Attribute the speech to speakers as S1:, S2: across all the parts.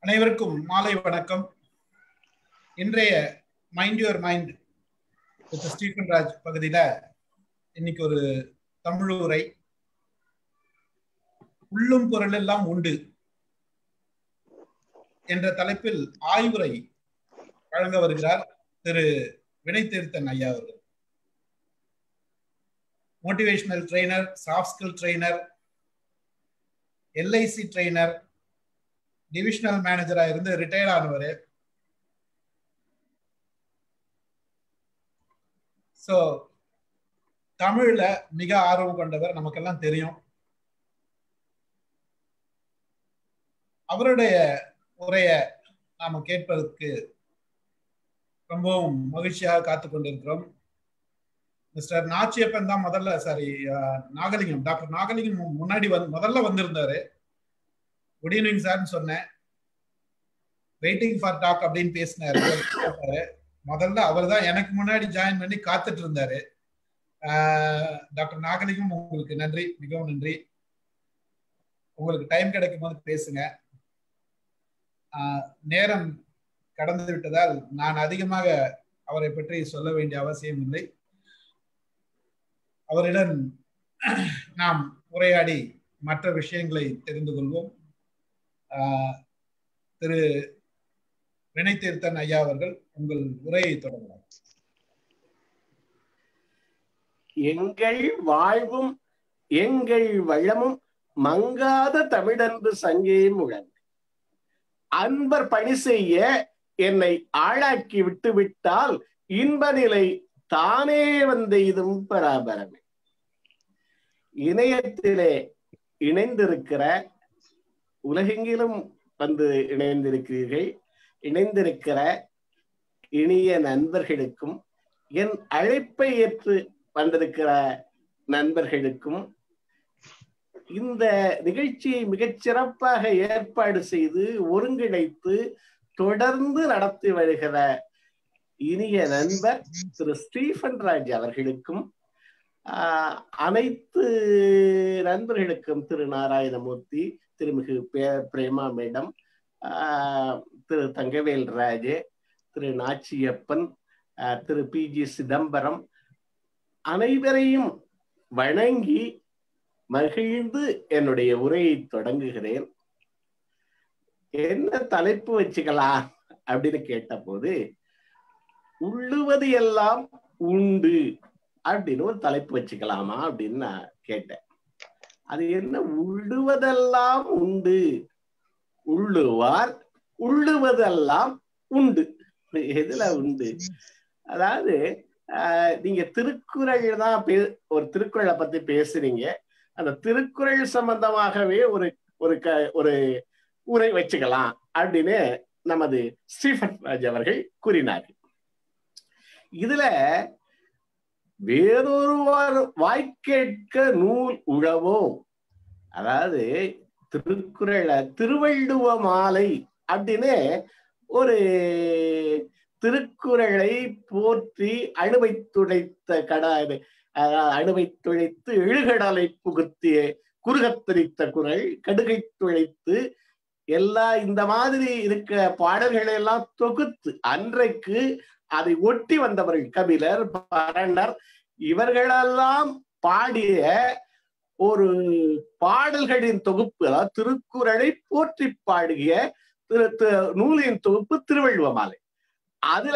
S1: அனைவருக்கும் மாலை வணக்கம் இன்றைய mind your mind with Stephen Raj பகுதியில இன்னைக்கு ஒரு தமிழ் உரை உள்ளும் பொருள் எல்லாம் உண்டு என்ற தலைப்பில் ஆய்வுரை வழங்க வருகிறார் திரு வினை தீர்த்தன் ஐயா அவர்கள் motivational trainer soft skill trainer LIC trainer divisional மேனேஜரா இருந்து ரிட்டையர்ட் ஆனவர் ஸோ தமிழ்ல மிக ஆர்வம் கொண்டவர் நமக்கெல்லாம் தெரியும் அவருடைய உரைய நாம கேட்பதற்கு ரொம்பவும் மகிழ்ச்சியாக காத்து கொண்டிருக்கிறோம் மிஸ்டர் நாச்சியப்பன் தான் முதல்ல சாரி நாகலிங்கம் டாக்டர் நாகலிங்கம் முன்னாடி வந்து முதல்ல வந்திருந்தாரு குட் ஈவினிங் சார்னு சொன்னேன் வெயிட்டிங் ஃபார் டாக் அப்படின்னு பேசினாரு முதல்ல அவர் தான் எனக்கு முன்னாடி ஜாயின் பண்ணி காத்துட்டு இருந்தாரு டாக்டர் நாகலிங்கம் உங்களுக்கு நன்றி மிகவும் நன்றி உங்களுக்கு டைம் கிடைக்கும் போது பேசுங்க நேரம் கடந்து விட்டதால் நான் அதிகமாக அவரை பற்றி சொல்ல வேண்டிய அவசியம் இல்லை அவரிடம் நாம் உரையாடி மற்ற விஷயங்களை தெரிந்து கொள்வோம் திரு வினை தீர்த்தன் ஐயா அவர்கள் உங்கள் உரையை தொடங்கலாம்
S2: எங்கள் வாழ்வும் எங்கள் வளமும் மங்காத தமிழன்பு சங்கே முழங்கு அன்பர் பணி செய்ய என்னை ஆளாக்கி விட்டு விட்டால் இன்ப நிலை தானே வந்த இதும் பராபரமே இணையத்திலே இணைந்திருக்கிற உலகெங்கிலும் வந்து இணைந்திருக்கிறீர்கள் இணைந்திருக்கிற இனிய நண்பர்களுக்கும் என் அழைப்பை ஏற்று வந்திருக்கிற நண்பர்களுக்கும் இந்த நிகழ்ச்சியை மிகச் சிறப்பாக ஏற்பாடு செய்து ஒருங்கிணைத்து தொடர்ந்து நடத்தி வருகிற இனிய நண்பர் திரு ஸ்டீஃபன் ராஜ் அவர்களுக்கும் அனைத்து நண்பர்களுக்கும் Thiru Narayanamurthy Thirumigu Prema madam Thiru Thangavel Raje Thiru Nachiappan Thiru P G Chidambaram அனைவரையும் வணங்கி மகிழ்ந்து என்னுடைய உரையை தொடங்குகிறேன் என்ன தலைப்பு வச்சுக்கலாம் அப்படின்னு கேட்ட போது உள்ளுவது எல்லாம் உண்டு அப்படின்னு ஒரு தலைப்பு வச்சுக்கலாமா அப்படின்னு நான் கேட்டேன் அது என்ன உள்ளுவதெல்லாம் உண்டு உள்ளுவார் உள்ளுவதெல்லாம் உண்டு எதுல உண்டு அதாவது நீங்க திருக்குறள் தான் ஒரு திருக்குறளை பத்தி பேசுறீங்க அந்த திருக்குறள் சம்பந்தமாகவே ஒரு ஒரு க ஒரு உரை வச்சுக்கலாம் அப்படின்னு நமது ஸ்டீஃபன் ராஜ் அவர்கள் கூறினார்கள் இதுல வேறொருவர் வாய்க்கேட்க நூல் உழவோ அதாவது திருக்குறள திருவள்ளுவ மாலை அப்படின்னு ஒரு திருக்குறளை போற்றி அணுவை துடைத்த கடா அணுவை துழைத்து எழுகடலை புகுத்திய குறுகத்தரித்த குரல் கடுகை துழைத்து எல்லா இந்த மாதிரி இருக்க பாடல்களை எல்லாம் தொகுத்து அன்றைக்கு அதை ஒட்டி வந்தவர்கள் கபிலர் பரணர் இவர்களெல்லாம் பாடிய ஒரு பாடல்களின் தொகுப்பு அதாவது திருக்குறளை போற்றி பாடிய திரு நூலின் தொகுப்பு திருவள்ளுவ மாலை அதுல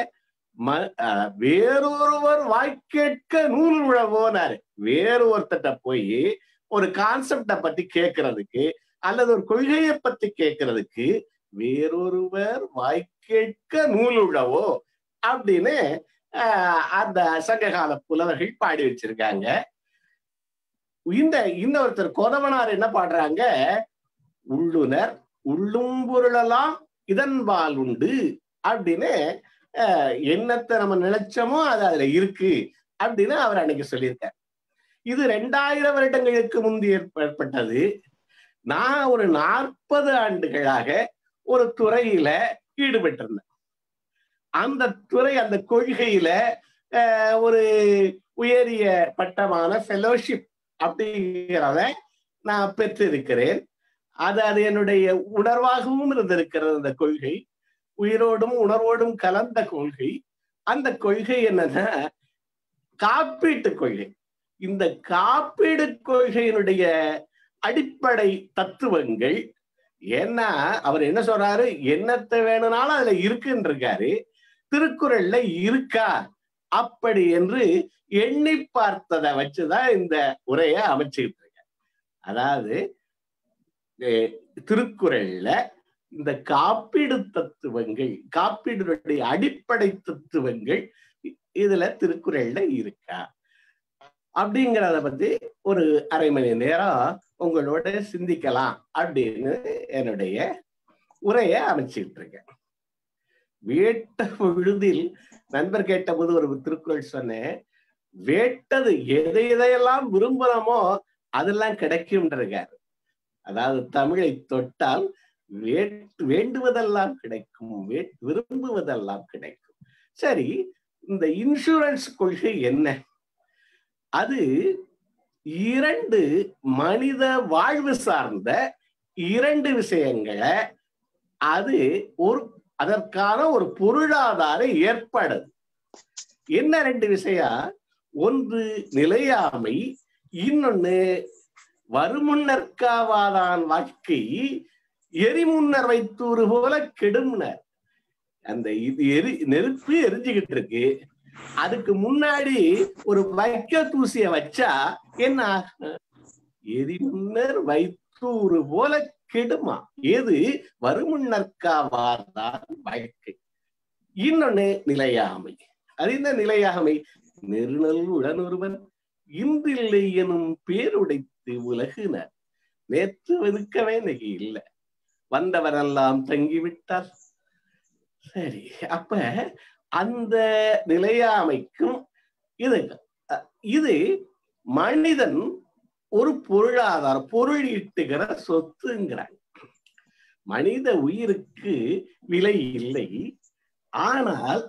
S2: வேறொருவர் வாய்க்கேட்க நூல் உழவோனாரு வேறு ஒருத்தட்ட போய் ஒரு கான்செப்ட பத்தி கேட்கறதுக்கு அல்லது ஒரு கொள்கையை பத்தி கேட்கறதுக்கு வேறொருவர் வாய்க்கேட்க நூல் உழவோ அப்படின்னு அந்த சங்ககால புலவர்கள் பாடி வச்சிருக்காங்க இந்த இன்னொருத்தர் கோதவனார் என்ன பாடுறாங்க உள்ளுனர் உள்ளும் பொருளெல்லாம் இதன்பால் உண்டு அப்படின்னு என்னத்தை நம்ம நினைச்சோமோ அது அதுல இருக்கு அப்படின்னு அவர் அன்னைக்கு சொல்லியிருக்கார் இது ரெண்டாயிரம் வருடங்களுக்கு முந்தி ஏற்பட்டது நான் ஒரு நாற்பது ஆண்டுகளாக ஒரு துறையில ஈடுபட்டிருந்தேன் அந்த துறை அந்த கொள்கையில ஒரு உயரிய பட்டமான ஃபெலோஷிப் அப்படிங்கிறத நான் பெற்றிருக்கிறேன் அது அது என்னுடைய உணர்வாகவும் இருந்திருக்கிறது அந்த கொள்கை உயிரோடும் உணர்வோடும் கலந்த கொள்கை அந்த கொள்கை என்னன்னா காப்பீட்டு கொள்கை இந்த காப்பீடு கொள்கையினுடைய அடிப்படை தத்துவங்கள் ஏன்னா அவர் என்ன சொல்றாரு என்னத்தை வேணும்னாலும் அதுல இருக்குன்னு இருக்காரு திருக்குறள்ல இருக்கா அப்படி என்று எண்ணி பார்த்ததை வச்சுதான் இந்த உரையை அமைச்சுக்கிட்டு இருக்காரு அதாவது அஹ், திருக்குறள்ல இந்த காப்பீடு தத்துவங்கள் காப்பீடுடைய அடிப்படை தத்துவங்கள் இ- இதுல திருக்குறள்ல இருக்கா அப்படிங்கிறத பத்தி ஒரு அரை மணி நேரம் உங்களோட சிந்திக்கலாம் அப்படின்னு என்னுடைய உரையை அமைச்சுக்கிட்டு இருக்கேன் வேட்ட பொழுதில் நண்பர் கேட்டபோது ஒரு திருக்குறள் சொன்னேன் வேட்டது எதை எதையெல்லாம் விரும்புறோமோ அதெல்லாம் கிடைக்கும்ன்றிருக்காரு அதாவது தமிழை தொட்டால் வேட்- வேண்டுவதெல்லாம் கிடைக்கும் வே- விரும்புவதெல்லாம் கிடைக்கும் சரி இந்த இன்சூரன்ஸ் கொள்கை என்ன அது இரண்டு மனித வாழ்வு சார்ந்த இரண்டு விஷயங்களை அது ஒரு அதற்கான ஒரு பொருளாதார ஏற்பாடு அது. என்ன ரெண்டு விஷயம் ஒன்று நிலையாமை இன்னொன்னு வருமுன்னற்காவாதான் வாழ்க்கை எரிமுன்னர் வைத்தூறு போல கெடும்னர் அந்த இது எரி நெருப்பு எரிஞ்சுகிட்டு இருக்கு அதுக்கு முன்னாடி ஒரு வைக்க தூசிய வச்சா என்ன ஆகும்? எரிமுன்னர் வைத்தூறு போல கெடுமா எது வருமுன்னற்காவாதான் வாழ்க்கை இன்னொன்னு நிலையாமை அது என்ன நிலையாமை நெருநல் உடனொருவன் இன்றில்லை எனும் பேருடைத்து உலகுனர் நேற்று வெதுக்கவே இன்னைக்கு இல்லை வந்தவரெல்லாம் தங்கிவிட்டார் சரி அப்ப அந்த நிலையாமைக்கும் இது அஹ், இது மனிதன் ஒரு பொருளாதாரம் பொருள் ஈட்டுகிற சொத்துங்கிறாங்க மனித உயிருக்கு விலை இல்லை ஆனால்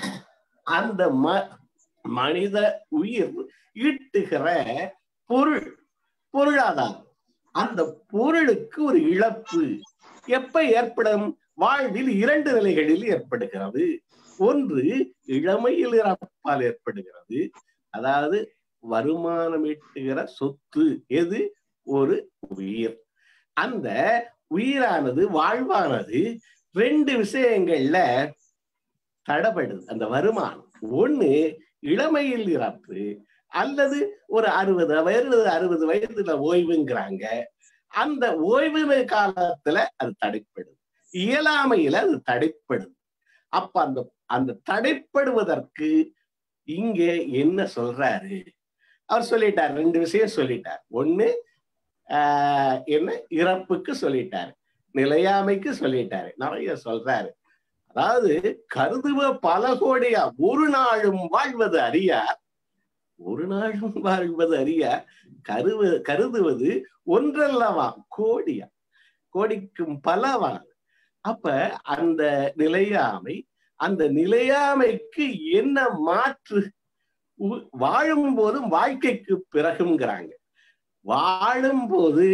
S2: அந்த ம மனித உயிர் ஈட்டுகிற பொருள் பொருளாதாரம் அந்த பொருளுக்கு ஒரு இழப்பு எப்ப ஏற்படும் வாழ்வில் இரண்டு நிலைகளில் ஏற்படுகிறது ஒன்று இளமையில் இறப்பால் ஏற்படுகிறது அதாவது வருமானம் ஈட்டுகிற சொத்து எது ஒரு உயிர் அந்த உயிரானது வாழ்வானது ரெண்டு விஷயங்கள்ல தடபடுது அந்த வருமானம் ஒண்ணு இளமையில் இறப்பு அல்லது ஒரு அறுபது வயது அறுபது வயதுல ஓய்வுங்கிறாங்க அந்த ஓய்வு காலத்துல அது தடைப்படுது இயலாமையில அது தடைப்படுது அப்ப அந்த அந்த தடைப்படுவதற்கு இங்க என்ன சொல்றாரு அவர் சொல்லிட்டார் ரெண்டு விஷயம் சொல்லிட்டார் ஒண்ணு ஆஹ் என்ன இறப்புக்கு சொல்லிட்டாரு நிலையாமைக்கு சொல்லிட்டாரு நிறைய சொல்றாரு அதாவது கருதுவ பல கோடியா ஒரு நாளும் வாழ்வது அறியார் ஒரு நாளும் வாழ்வது அறியார் கருவ கருதுவது ஒன்றல்லவா கோடியா கோடிக்கும் பலவான் அப்ப அந்த நிலையாமை அந்த நிலையாமைக்கு என்ன மாற்று உ- வாழும் போதும் வாழ்க்கைக்கு பிறகுங்கிறாங்க வாழும் போது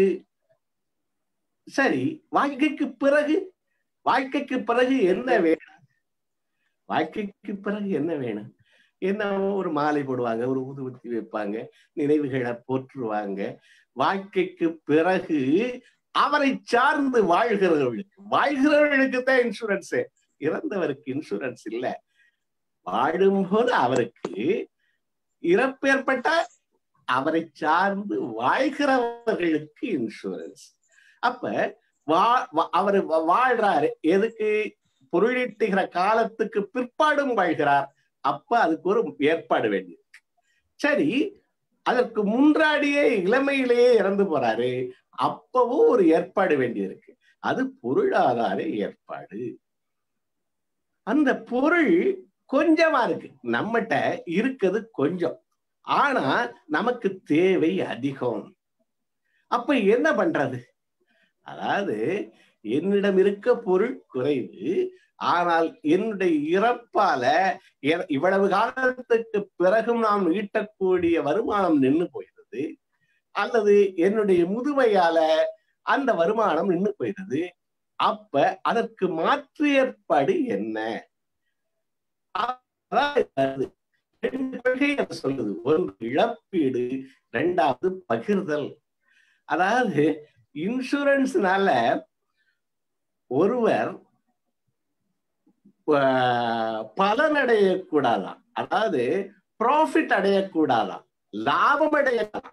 S2: சரி வாழ்க்கைக்கு பிறகு வாழ்க்கைக்கு பிறகு என்ன வேணும் வாழ்க்கைக்கு பிறகு என்ன வேணும் என்ன ஒரு மாலை போடுவாங்க ஒரு ஊதுபத்தி வைப்பாங்க நினைவுகளை போற்றுவாங்க வாழ்க்கைக்கு பிறகு அவரை சார்ந்து வாழ்கிறவர்களுக்கு வாழ்கிறவர்களுக்கு தான் இன்சூரன்ஸ் இறந்தவருக்கு இன்சூரன்ஸ் இல்ல வாழும்போது அவருக்கு இறப்பு ஏற்பட்டா அவரை சார்ந்து வாழ்கிறவர்களுக்கு இன்சூரன்ஸ் அப்ப வா வா- அவரு வா- வாழ்றாரு எதுக்கு பொருளீட்டுகிற காலத்துக்கு பிற்பாடும் வாழ்கிறார் அப்ப அதுக்கு ஒரு ஏற்பாடு வேண்டியது சரி அதற்கு முன்றாடியே இளமையிலேயே இறந்து போறாரு அப்பவும் ஒரு ஏற்பாடு வேண்டியிருக்கு அது பொருளாதார ஏற்பாடு அந்த பொருள் கொஞ்சமா இருக்கு நம்மகிட்ட இருக்குது கொஞ்சம் ஆனா நமக்கு தேவை அதிகம் அப்ப என்ன பண்றது அதாவது என்னிடம் இருக்க பொருள் குறைவு ஆனால் என்னுடைய இறப்பால எ- இவ்வளவு காலத்துக்கு பிறகும் நாம் ஈட்டக்கூடிய வருமானம் நின்று போயிடுது அல்லது என்னுடைய முதுமையால அந்த வருமானம் நின்று போயிடுது அப்ப அதற்கு மாற்று ஏற்பாடு என்ன அதாவது ரெண்டு கொள்கை அது சொல்லுது ஒன்று இழப்பீடு ரெண்டாவது பகிர்தல் அதாவது இன்சூரன்ஸ்னால ஒருவர் ஆஹ், பலன் அடையக்கூடாதாம் அதாவது ப்ராஃபிட் அடையக்கூடாதாம் லாபம் அடையலாம்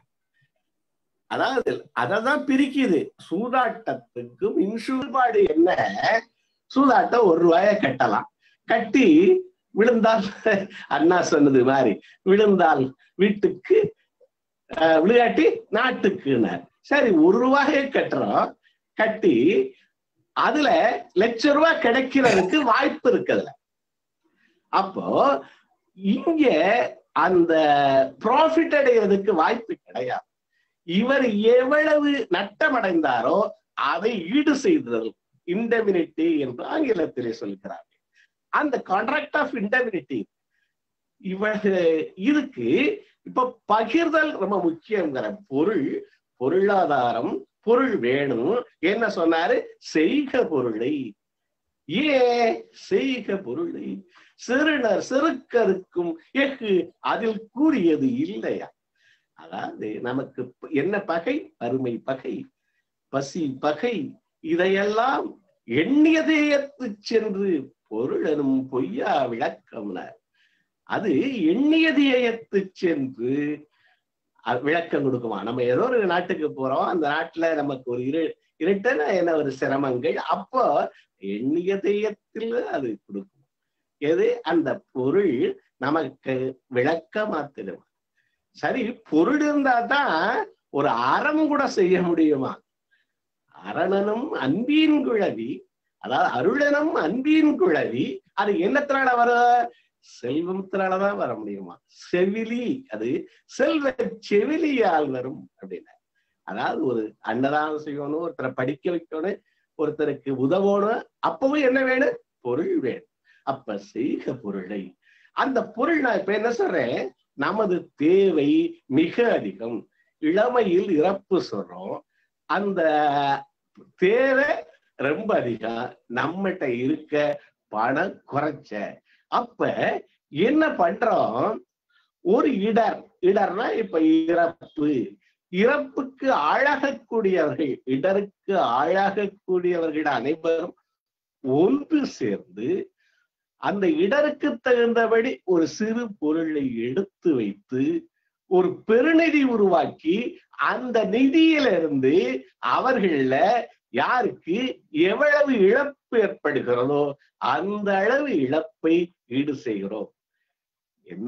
S2: அதாவது அததான் பிரிக்குது சூதாட்டத்துக்கும் இன்சூர்பாடு என்ன சூதாட்டம் ஒரு ரூபாய கட்டலாம் கட்டி விழுந்தால் அண்ணா சொன்னது மாதிரி விழுந்தால் வீட்டுக்கு ஆஹ், விளையாட்டி நாட்டுக்குன்னு சரி ஒரு ரூபாயை கட்டுறோம் கட்டி அதுல லட்ச ரூபாய் கிடைக்கிறதுக்கு வாய்ப்பு இருக்குதுல அப்போ இங்க அந்த ப்ராஃபிட் அடைகிறதுக்கு வாய்ப்பு கிடையாது இவர் எவ்வளவு நட்டம் அடைந்தாரோ அதை ஈடு செய்தல் இண்டமினிட்டி என்று ஆங்கிலத்திலே சொல்கிறார் அந்த கான்ட்ராக்ட் ஆஃப் இண்டமினிட்டி இவரு இதுக்கு இப்ப பகிர்தல் ரொம்ப முக்கியங்கிற பொருள் பொருளாதாரம் பொருள் வேணும் என்ன சொன்னாரு செய்க பொருளை ஏ செய்க பொருளை சிறுனர் செருக்கருக்கும் எஃகு அதில் கூறியது இல்லையா அதாவது நமக்கு என்ன பகை அருமை பகை பசி பகை இதையெல்லாம் எண்ணியதேயத்து சென்று பொருளனும் பொய்யா விளக்கம்னார் அது எண்ணியதேயத்து சென்று அ- விளக்கம் கொடுக்குமா நம்ம ஏதோ ஒரு நாட்டுக்கு போறோம் அந்த நாட்டுல நமக்கு ஒரு இரு இருட்டன என்ன ஒரு சிரமங்கள் அப்போ எண்ணியதேயத்தில் அது கொடுக்கும் எது அந்த பொருள் நமக்கு விளக்கமா தெரியும் சரி பொருள் இருந்தா தான் ஒரு அறம் கூட செய்ய முடியுமா அரணனும் அன்பின் குழவி அதாவது அருளனும் அன்பின் குழவி அது என்னத்தினால வரும் செல்வத்தினாலதான் வர முடியுமா செவிலி அது செல்வ செவிலியால் வரும் அப்படின்னா அதாவது ஒரு அன்னதானம் செய்யணும் ஒருத்தரை படிக்க வைக்கணும் ஒருத்தருக்கு உதவணும் அப்பவும் என்ன வேணும் பொருள் வேணும் அப்ப செய்க பொருளை அந்த பொருள் நான் இப்ப என்ன சொல்றேன் நமது தேவை மிக அதிகம் இளமையில் இறப்பு சொல்றோம் அந்த தேவை ரொம்ப அதிகம் நம்மகிட்ட இருக்க பணம் குறைச்ச அப்ப என்ன பண்றோம் ஒரு இடர் இடர்னா இப்ப இறப்பு இறப்புக்கு ஆளாகக்கூடியவர்கள் இடருக்கு ஆளாகக்கூடியவர்கள் அனைவரும் ஒன்று சேர்ந்து அந்த இடருக்கு தகுந்தபடி ஒரு சிறு பொருளை எடுத்து வைத்து ஒரு பெருநிதி உருவாக்கி அந்த நிதியிலிருந்து அவர்கள யாருக்கு எவ்வளவு இழப்பு ஏற்படுகிறதோ அந்த அளவு இழப்பை ஈடு செய்கிறோம் என்ன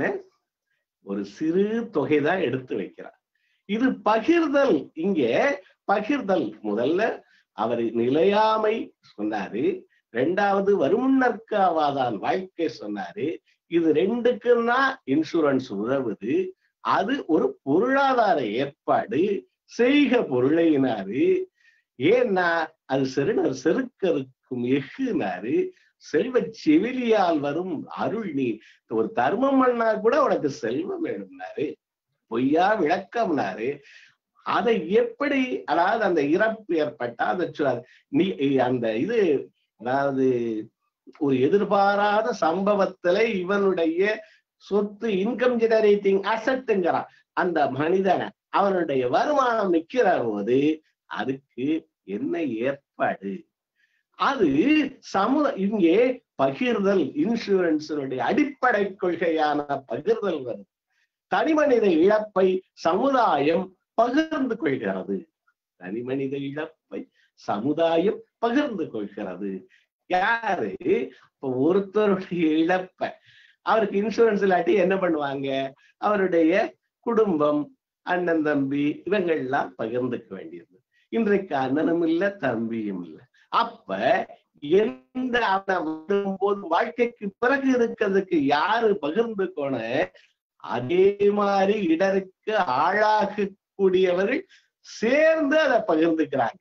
S2: ஒரு சிறு தொகைதான் எடுத்து வைக்கிறார் இது பகிர்தல் இங்கே பகிர்தல் முதல்ல அவர் நிலையாமை சொன்னாரு ரெண்டாவது வருமுன்னற்காவாதான் வாழ்க்கை சொன்னாரு இது ரெண்டுக்கும் தான் இன்சூரன்ஸ் உதவுது அது ஒரு பொருளாதார ஏற்பாடு செய்க பொருளையினாரு ஏன்னா அது செருணர் செருக்கருக்கும் எஃகுனாரு செல்வ செவிலியால் வரும் அருள் நீ ஒரு தர்மம் பண்ணா கூட உனக்கு செல்வம் வேணும்னாரு பொய்யா விளக்கம்னாரு அதை எப்படி அதாவது அந்த இறப்பு ஏற்பட்டா அந்த சொ- நீ அந்த இது அதாவது ஒரு எதிர்பாராத சம்பவத்துல இவனுடைய சொத்து இன்கம் ஜெனரேட்டிங் அசட்டுங்கிறான் அந்த மனிதனை அவனுடைய வருமானம் நிக்கிற போது அதுக்கு என்ன ஏற்பாடு அது சமுத இங்கே பகிர்தல் இன்சூரன்ஸினுடைய அடிப்படை கொள்கையான பகிர்தல் வரும் தனிமனித இழப்பை சமுதாயம் பகிர்ந்து கொள்கிறது தனிமனித இழப்பை சமுதாயம் பகிர்ந்து கொள்கிறது யாரு இப்ப ஒருத்தருடைய இழப்ப அவருக்கு இன்சூரன்ஸ் இல்லாட்டி என்ன பண்ணுவாங்க அவருடைய குடும்பம் அண்ணன் தம்பி இவங்கெல்லாம் பகிர்ந்துக்க வேண்டியது இன்றைக்கு அண்ணனும் இல்ல தம்பியும் இல்ல அப்ப எந்த அவன் வரும்போது வாழ்க்கைக்கு பிறகு இருக்கிறதுக்கு யாரு பகிர்ந்துக்கணும் அதே மாதிரி இடருக்கு ஆளாகக்கூடியவர்கள் சேர்ந்து அதை பகிர்ந்துக்கிறாங்க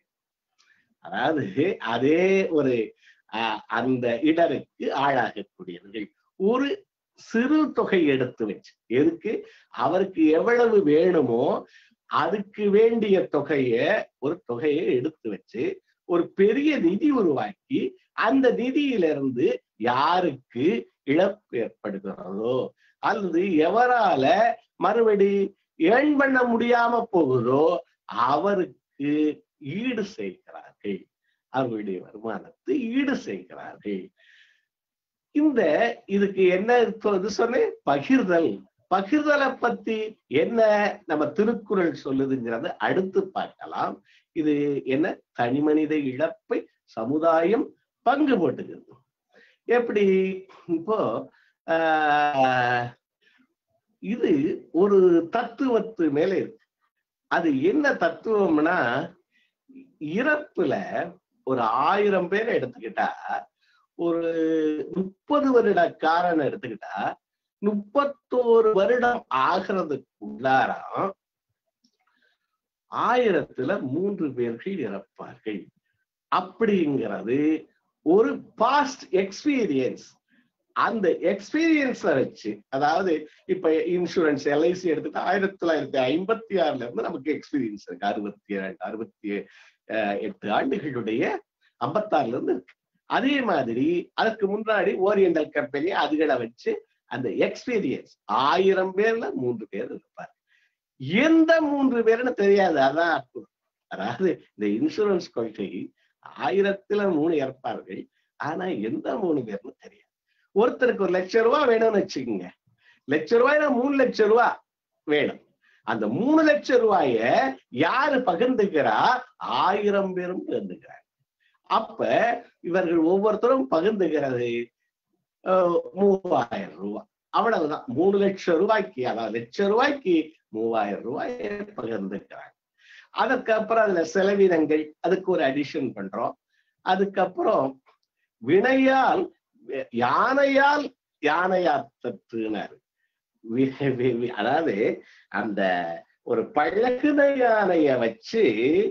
S2: அதாவது அதே ஒரு ஆஹ், அந்த இடருக்கு ஆளாகக்கூடியவர்கள் ஒரு சிறு தொகை எடுத்து வச்சு எதுக்கு அவருக்கு எவ்வளவு வேணுமோ அதுக்கு வேண்டிய தொகைய ஒரு தொகையை எடுத்து வச்சு ஒரு பெரிய நிதி உருவாக்கி அந்த நிதியிலிருந்து யாருக்கு இழப்பு ஏற்படுகிறதோ அல்லது எவரால மறுபடி ஏர்ன் பண்ண முடியாம போகுதோ அவருக்கு ஈடு செய்கிறார்கள் அவர்களுடைய வருமானத்தை ஈடு செய்கிறார்கள் இந்த இதுக்கு என்ன இப்போ இது சொன்னேன் பகிர்தல் பகிர்தலை பத்தி என்ன நம்ம திருக்குறள் சொல்லுதுங்கிறத அடுத்து பார்க்கலாம் இது என்ன தனிமனித இழப்பை சமுதாயம் பங்கு போட்டுக்கிறது எப்படி இப்போ ஆஹ், இது ஒரு தத்துவத்து மேல இருக்கு அது என்ன தத்துவம்னா இறப்புல ஒரு ஆயிரம் பேரை எடுத்துக்கிட்டா ஒரு முப்பது வருட காரன் எடுத்துக்கிட்டா முப்பத்தோரு வருடம் ஆகிறதுக்கு உள்ளாராம் ஆயிரத்துல மூன்று பேர்கள் இறப்பார்கள் அப்படிங்கிறது ஒரு பாஸ்ட் எக்ஸ்பீரியன்ஸ் அந்த எக்ஸ்பீரியன்ஸ வச்சு அதாவது இப்ப இன்சூரன்ஸ் எல்ஐசி எடுத்துட்டு ஆயிரத்தி தொள்ளாயிரத்தி ஐம்பத்தி ஆறுல இருந்து நமக்கு எக்ஸ்பீரியன்ஸ் இருக்கு அறுபத்தி இரண்டு அறுபத்தி அஹ், எட்டு ஆண்டுகளுடைய ஐம்பத்தாறுல இருந்து இருக்கு அதே மாதிரி அதுக்கு முன்னாடி ஓரியண்டல் கம்பெனி அதுகளை வச்சு அந்த எக்ஸ்பீரியன்ஸ் ஆயிரம் பேர்ல மூன்று பேர் இருப்பார் எந்த மூன்று பேர்னு தெரியாது அதான் அற்புதம் அதாவது இந்த இன்சூரன்ஸ் கொள்கை ஆயிரத்துல மூணு இறப்பார்கள் ஆனா எந்த மூணு பேர்னு தெரியாது ஒருத்தருக்கு ஒரு லட்சம் ரூபாய் வேணும்னு வச்சுக்கோங்க லட்ச ரூபாய்னா மூணு லட்சம் ரூபாய் வேணும் அந்த மூணு லட்சம் ரூபாய யாரு பகிர்ந்துக்கிறா ஆயிரம் பேரும் பகிர்ந்துக்கிறாங்க அப்ப இவர்கள் ஒவ்வொருத்தரும் பகிர்ந்துக்கிறது அஹ், மூவாயிரம் ரூபாய் அவ்வளவுதான் மூணு லட்சம் ரூபாய்க்கு அதாவது லட்சம் ரூபாய்க்கு மூவாயிரம் ரூபாய் பகிர்ந்துக்கிறாங்க அதுக்கப்புறம் அதுல செலவினங்கள் அதுக்கு ஒரு அடிஷன் பண்றோம் அதுக்கப்புறம் வினையால் யானையால் யானையாத்தற்றுனாரு வி- வி- வி- அதாவது அந்த ஒரு பழகுன யானைய வச்சு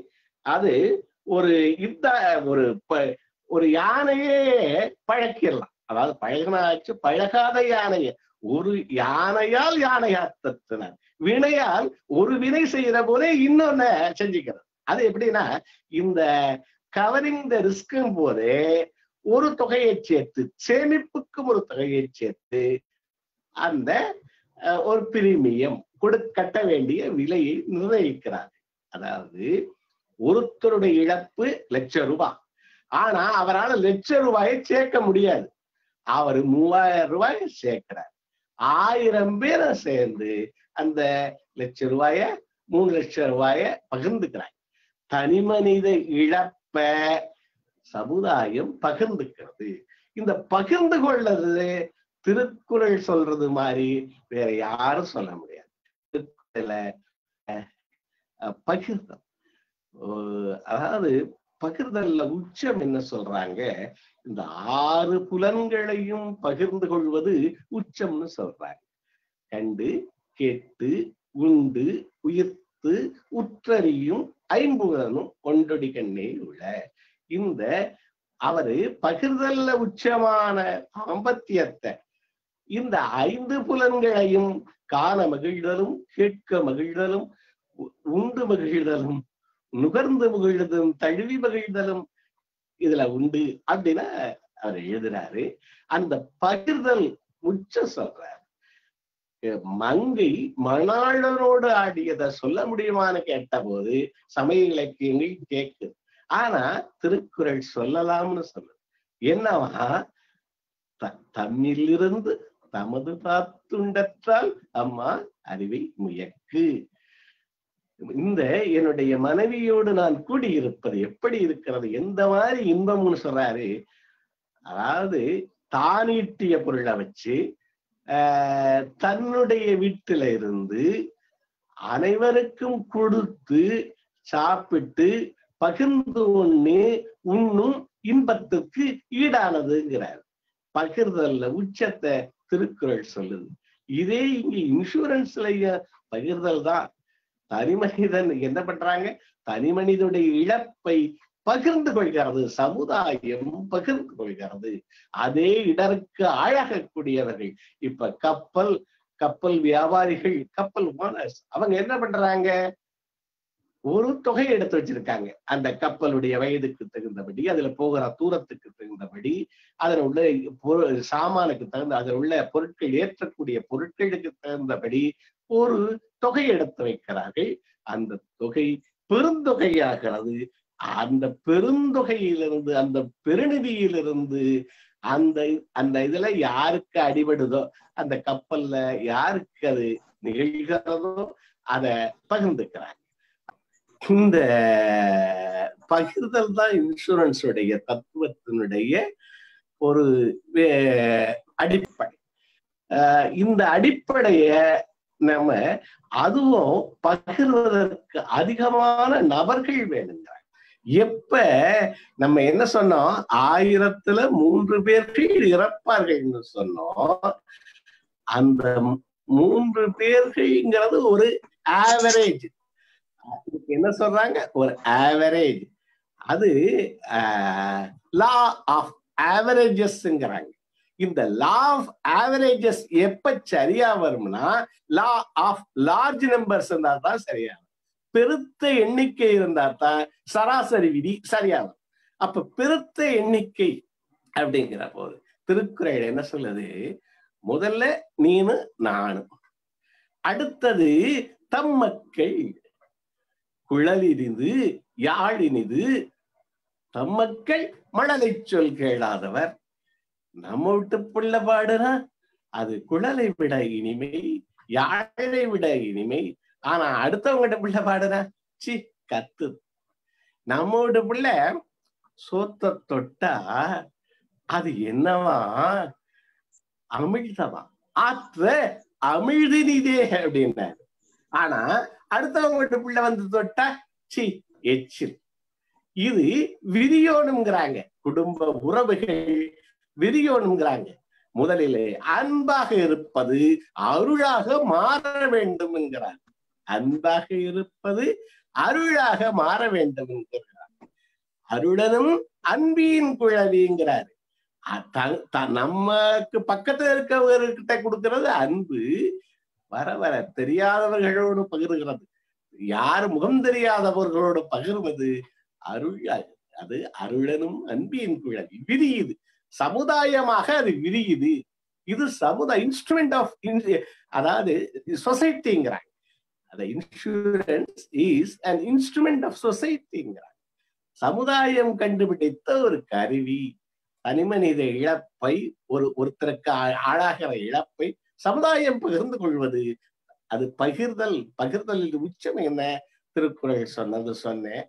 S2: அது ஒரு இந்த ஒரு ப- ஒரு யானையே பழக்கிடலாம் அதாவது பழகினாச்சு பழகாத யானைய ஒரு யானையால் யானையாத்தத்தினார் வினையால் ஒரு வினை செய்யற போதே இன்னொன்னு செஞ்சுக்கிறது அது எப்படின்னா இந்த கவரிங் த ரிஸ்க்கும் போதே ஒரு தொகையை சேர்த்து சேமிப்புக்கும் ஒரு தொகையை சேர்த்து அந்த அஹ், ஒரு பிரீமியம் கொடு கட்ட வேண்டிய விலையை நிர்ணயிக்கிறார் அதாவது ஒருத்தருடைய இழப்பு லட்சம் ரூபாய் ஆனா அவரால் லட்சம் ரூபாயை சேர்க்க முடியாது அவர் மூவாயிரம் ரூபாய் சேர்க்கிறார் ஆயிரம் பேரை சேர்ந்து அந்த லட்சம் ரூபாய மூணு லட்சம் ரூபாய பகிர்ந்துக்கிறாங்க தனி மனித இழப்ப சமுதாயம் பகிர்ந்துக்கிறது இந்த பகிர்ந்து கொள்ளது திருக்குறள் சொல்றது மாதிரி வேற யாரும் சொல்ல முடியாது திருக்குறள்ல அஹ், அஹ், பகிர்தல் அஹ், அதாவது பகிர்தல்ல உச்சம் என்ன சொல்றாங்க இந்த ஆறு புலன்களையும் பகிர்ந்து கொள்வது உச்சம்னு சொல்றாங்க கண்டு கேட்டு உண்டு உயிர்த்து உற்றறியும் ஐம்புலனும் கொண்டொடி கண்ணே உள்ள இந்த அவரு பகிர்தல்ல உச்சமான தாம்பத்தியத்தை இந்த ஐந்து புலன்களையும் காண மகிழ்தலும் கேட்க மகிழ்தலும் உ- உண்டு மகிழ்தலும் நுகர்ந்து மகிழ்தலும் தழுவி மகிழ்தலும் இதுல உண்டு அப்படின்னு அவர் எழுதுறாரு அந்த பகிர்தல் உச்சம் சொல்றார் அஹ் மங்கை மணாளனோடு ஆடியதை சொல்ல முடியுமான்னு கேட்டபோது சமய இலக்கியங்கள் கேக்குது ஆனா திருக்குறள் சொல்லலாம்னு சொல்லுது என்னவா த- தம்மிலிருந்து தமது பார்த்துண்டற்றால் அம்மா அறிவை முயக்கு இந்த என்னுடைய மனைவியோடு நான் கூடியிருப்பது எப்படி இருக்கிறது எந்த மாதிரி இன்பம்னு சொல்றாரு அதாவது தானீட்டிய பொருளை வச்சு ஆஹ், தன்னுடைய வீட்டில இருந்து அனைவருக்கும் கொடுத்து சாப்பிட்டு பகிர்ந்து உண்ணு உண்ணும் இன்பத்துக்கு ஈடானதுங்கிறார் பகிர்தல்ல உச்சத்தை திருக்குறள் சொல்லுது இதே இங்க இன்சூரன்ஸ்லயும் பகிர்தல் தான் தனி மனிதன் என்ன பண்றாங்க தனி மனிதனுடைய இழப்பை பகிர்ந்து கொள்கிறது சமுதாயம் பகிர்ந்து கொள்கிறது அதே இடருக்கு ஆழகக்கூடியவர்கள் இப்ப கப்பல் கப்பல் வியாபாரிகள் கப்பல் ஓனர்ஸ் அவங்க என்ன பண்றாங்க ஒரு தொகை எடுத்து வச்சிருக்காங்க அந்த கப்பலுடைய வயதுக்கு தகுந்தபடி அதுல போகிற தூரத்துக்கு தகுந்தபடி அதுல உள்ள பொரு- சாமானுக்கு தகுந்த அதுல உள்ள பொருட்கள் ஏற்றக்கூடிய பொருட்களுக்கு தகுந்தபடி ஒரு தொகை எடுத்து வைக்கிறார்கள் அந்த தொகை பெருந்தொகையாகிறது அந்த பெருந்தொகையிலிருந்து அந்த பெருநிதியிலிருந்து அந்த அந்த இதுல யாருக்கு அடிபடுதோ அந்த கப்பல்ல யாருக்கு அது நிகழ்கிறதோ அத பகிர்ந்துக்கிறாங்க இந்த பகிர்தல் தான் இன்சூரன்ஸ் உடைய தத்துவத்தினுடைய ஒரு வே- அடிப்படை ஆஹ் இந்த அடிப்படைய நம்ம அதுவும் பகிர்வதற்கு அதிகமான நபர்கள் வேணுங்கிறாங்க எப்ப நம்ம என்ன சொன்னோம் ஆயிரத்துல மூன்று பேர்கள் இறப்பார்கள்னு சொன்னோம் அந்த மூன்று பேர்கள்ங்கிறது ஒரு ஆவரேஜ் என்ன சொல்றாங்க ஒரு ஆவரேஜ் அது லா ஆஃப் ஆவரேஜஸ்ங்கிறாங்க இந்த லா ஆஃப் ஆவரேஜஸ் எப்ப சரியா வரும்னா லா ஆஃப் லார்ஜ் நம்பர்ஸ் இருந்தா தான் சரியா வரும் பெருத்த எண்ணிக்கை இருந்தா தான் சராசரி விதி சரியா வரும் அப்ப பெருத்த எண்ணிக்கை அப்படிங்கிற போது திருக்குறள் என்ன சொல்லுது முதல்ல நீனு நானு அடுத்தது தம் மக்கள் குழலினிது யாழினிது தம் மக்கள் மணலை சொல் கேளாதவர் நம்ம விட்டு புள்ள பாடுனா அது குழலை விட இனிமை யாழை விட இனிமை ஆனா அடுத்தவங்கிட்ட புள்ள பாடுனா சி கத்து நம்ம வீட்டு புள்ள சோத்த தொட்டா அது என்னவா அமிழ்தமா ஆற்ற அமிழ்தினிதே அப்படின்னாரு ஆனா அடுத்தவங்க வீட்டு பிள்ளை வந்து தொட்டா சி எச்சில் இது விரியோனுங்கிறாங்க குடும்ப உறவுகள் விரியோனுங்கிறாங்க முதலிலே அன்பாக இருப்பது அருளாக மாற வேண்டும் என்கிறார் அன்பாக இருப்பது அருளாக மாற வேண்டும் என்கிறார் அருளனும் அன்பின் குழவிங்கிறார் அ- த- த- நமக்கு பக்கத்துல இருக்கவர்கிட்ட கொடுக்கிறது அன்பு வர வர தெரியாதவர்களோடு பகிர்கிறது யார் முகம் தெரியாதவர்களோடு பகிர்வது அருள் அது அருளனும் அன்பின் குழவி விரியுது சமுதாயமாக அது விரியுது இது சமுதாய இன்ஸ்ட்ருமெண்ட் ஆஃப் அதாவது சொசைட்டிங்கிறாங்க அந்த insurance is an instrument of சொசைட்டிங்கிறாங்க சமுதாயம் கண்டுபிடித்த ஒரு கருவி தனிமனித இழப்பை ஒரு ஒருத்தருக்கு ஆ- ஆளாகிற இழப்பை சமுதாயம் பகிர்ந்து கொள்வது அது பகிர்தல் பகிர்தலில் உச்சம் என்ன திருக்குறள் சொன்னது சொன்னேன்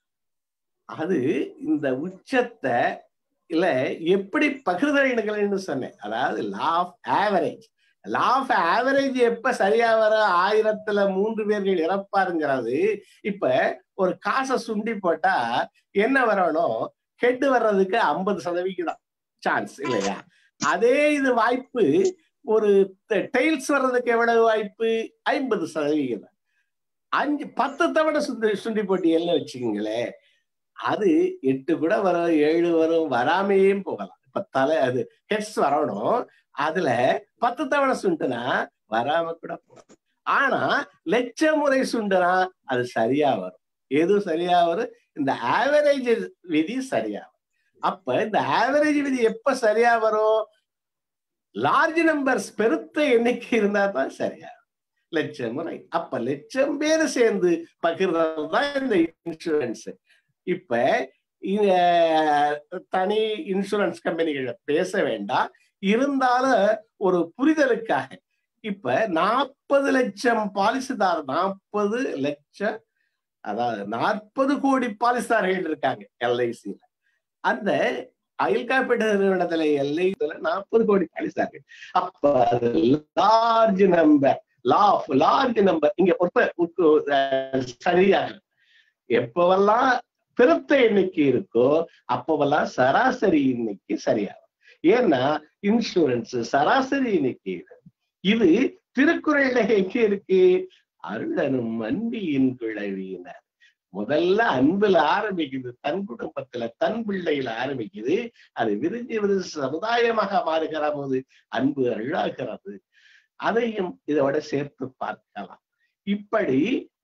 S2: அது இந்த உச்சத்தை இல்ல எப்படி பகிர்தல்கள்னு சொன்னேன் அதாவது law of average law of average எப்ப சரியா வர ஆயிரத்துல மூன்று பேர்கள் இறப்பாருங்கிறது இப்ப ஒரு காசை சுண்டி போட்டா என்ன வரணும் ஹெட் வர்றதுக்கு ஐம்பது சதவிகிதம் சான்ஸ் இல்லையா அதே இது வாய்ப்பு ஒரு டெய்ல்ஸ் வர்றதுக்கு எவ்வளவு வாய்ப்பு ஐம்பது சதவிகிதம் அஞ்சு பத்து தவணை சுண்டி சுண்டி போட்டியல்னு வச்சுக்கோங்களேன் அது எட்டு கூட வரும் ஏழு வரும் வராமையும் போகலாம் இப்ப தலை அது ஹெட்ஸ் வரணும் அதுல பத்து தவணை சுண்டுனா வராம கூட போகலாம் ஆனா லட்ச முறை சுண்டுனா அது சரியா வரும் எது சரியா வரும் இந்த ஆவரேஜ் விதி சரியா வரும் அப்ப இந்த ஆவரேஜ் விதி எப்ப சரியா வரும் லார்ஜ் நம்பர்ஸ் பெருத்த எண்ணிக்கை இருந்தா தான் சரியா வரும். லட்சம் முறை அப்ப லட்சம் பேர் சேர்ந்து பகிர்றது தான் இந்த இன்சூரன்ஸ் இப்ப இந்த தனி இன்சூரன்ஸ் கம்பெனிகளை பேச வேண்டாம் இருந்தாலும் ஒரு புரிதலுக்காக இப்ப நாற்பது லட்சம் பாலிசிதார் நாற்பது லட்சம் அதாவது நாற்பது கோடி பாலிசிதார்கள் இருக்காங்க எல்ஐசியில அந்த அயல் காப்பீட்டு நிறுவனத்துல எல்ஐசியில நாற்பது கோடி பாலிசிதார்கள் அப்ப அது large number law of large number இங்க பொறுத்த சரியாக எப்பவெல்லாம் பெருத்த எண்ணிக்கை இருக்கோ அப்பவெல்லாம் சராசரி எண்ணிக்கை சரியாகும் ஏன்னா இன்சூரன்ஸ் சராசரி எண்ணிக்கை இது. இது திருக்குறள்ல எங்க இருக்கு அருளனும் அன்பியின் கிழவியினர் முதல்ல அன்புல ஆரம்பிக்குது தன் குடும்பத்துல தன் பிள்ளையில ஆரம்பிக்குது அது விரிஞ்சு விரிஞ்சு சமுதாயமாக மாறுகிற போது அன்பு அருளாகிறது அதையும் இதோட சேர்த்து பார்க்கலாம் இப்படி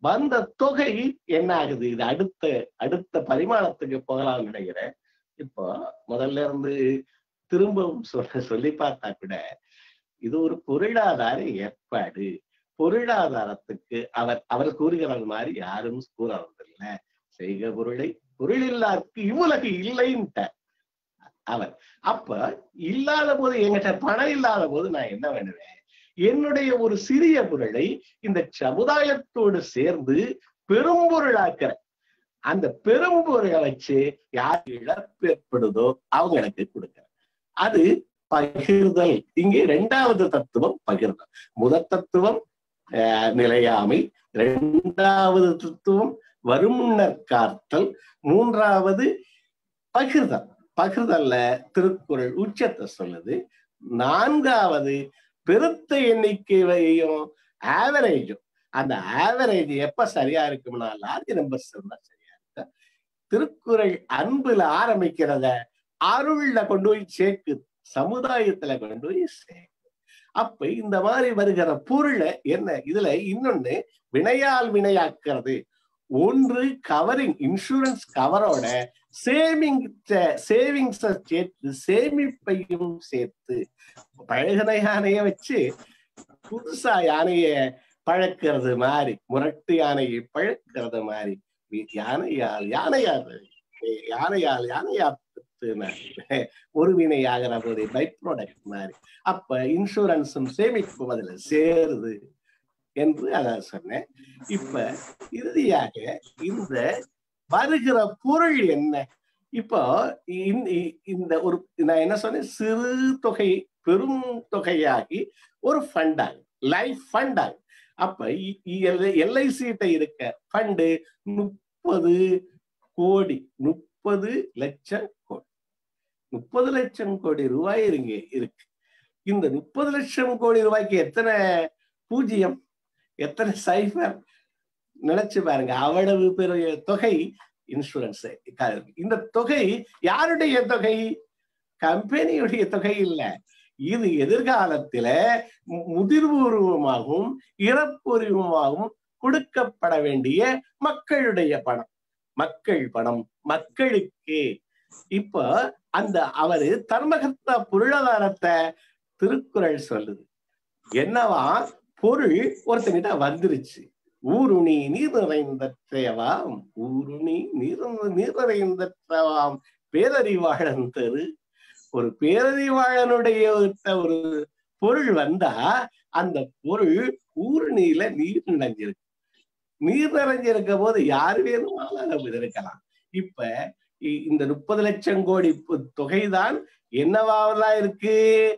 S2: வந்த தொகை என்ன ஆகுது இது அடுத்த அடுத்த பரிமாணத்துக்கு போகலாம்னு நினைக்கிறேன் இப்போ முதல்ல இருந்து திரும்பவும் சொல்ல சொல்லி பார்த்தா கூட இது ஒரு பொருளாதார ஏற்பாடு பொருளாதாரத்துக்கு அவர் அவர் கூறுகிறது மாதிரி யாரும் கூறறதில்லை செய்க பொருளை பொருள் இல்லாருக்கு இவ்வுலகு இல்லைன்ட்ட அவர் அப்ப இல்லாத போது என்கிட்ட பணம் இல்லாத போது நான் என்ன பண்ணுவேன் என்னுடைய ஒரு சிறிய பொருளை இந்த சமுதாயத்தோடு சேர்ந்து பெரும்பொருளாக்குறேன் அந்த பெரும்பொருளை வச்சு யார் இழப்பு ஏற்படுதோ அவங்களுக்கு கொடுக்கிறேன் அது பகிர்தல் இங்கே இரண்டாவது தத்துவம் பகிர்தல் முதல் தத்துவம் அஹ், நிலையாமை இரண்டாவது தத்துவம் வருமுன்னர் காத்தல் மூன்றாவது பகிர்தல் பகிர்தல்ல திருக்குறள் உச்சத்தை சொல்லுது நான்காவது பெருத்த எண்ணிக்கையும் ஆவரேஜும் அந்த ஆவரேஜ் எப்ப சரியா இருக்கும்னா லார்ஜ் நம்பர்ஸ் இருந்தா சரியா இருக்கு திருக்குறள் அன்புல ஆரம்பிக்கிறத அருள்ல கொண்டு போய் சேர்க்குது சமுதாயத்துல கொண்டு போய் சேர்க்குது அப்ப இந்த மாதிரி வருகிற பொருளை என்ன இதுல இன்னொன்னு வினையால் வினையாக்குறது ஒன்று கவரிங் இன்சூரன்ஸ் கவரோட சேவிங் சேவிங்ஸ சேர்த்து சேமிப்பையும் சேர்த்து பழகின யானைய வச்சு புதுசா யானைய பழக்கிறது மாதிரி முரட்டு யானையை பழக்கிறது மாதிரி யானையால் யானையார் யானையால் யானையார் ஒரு வினை ஆகிற போது பை ப்ராடக்ட் மாதிரி அப்ப இன்சூரன்ஸும் சேமிப்பும் அதுல சேருது என்று அத சொன்னேன் இப்ப இறுதியாக இந்த வருகிற பொருள் என்ன இப்போ இந்த- இந்த ஒரு நான் என்ன சொன்னேன் சிறு தொகை பெரும் தொகையாகி ஒரு ஃபண்டாக லைஃப் ஃபண்டாக அப்ப எல்ஐசிட்ட இருக்க ஃபண்டு முப்பது கோடி முப்பது லட்சம் கோடி முப்பது லட்சம் கோடி ரூபாய் இருங்க இருக்கு இந்த முப்பது லட்சம் கோடி ரூபாய்க்கு எத்தனை பூஜ்ஜியம் எத்தனை சைஃபர் நினைச்சு பாருங்க அவ்வளவு பெரிய தொகை இன்சூரன்ஸ் இந்த தொகை யாருடைய தொகை கம்பெனியுடைய தொகை இல்ல இது எதிர்காலத்தில மு- முதிர்வுருவமாகவும் இறப்புரிவமாகவும் கொடுக்கப்பட வேண்டிய மக்களுடைய பணம் மக்கள் பணம் மக்களுக்கு இப்ப அந்த அவரு தர்மகர்த்தா பொருளாதாரத்தை திருக்குறள் சொல்லுது என்னவா பொருள் ஒருத்தங்கிட்ட வந்துருச்சு ஊருணி நீர் நிறைந்தற்றவாம் ஊருணி நீர் நீர் நிறைந்தற்றவாம் பேரறிவாழன் தெரு ஒரு பேரறிவாழனுடைய ஒருத்த ஒரு பொருள் வந்தா அந்த பொருள் ஊருணியில நீர் நிறைஞ்சிருக்கு நீர் நிறைஞ்சிருக்க போது யார் வேணுமானாலும் இருக்கலாம் இப்ப இ- இந்த முப்பது லட்சம் கோடி பு- தொகைதான் என்னவாவெல்லாம் இருக்கு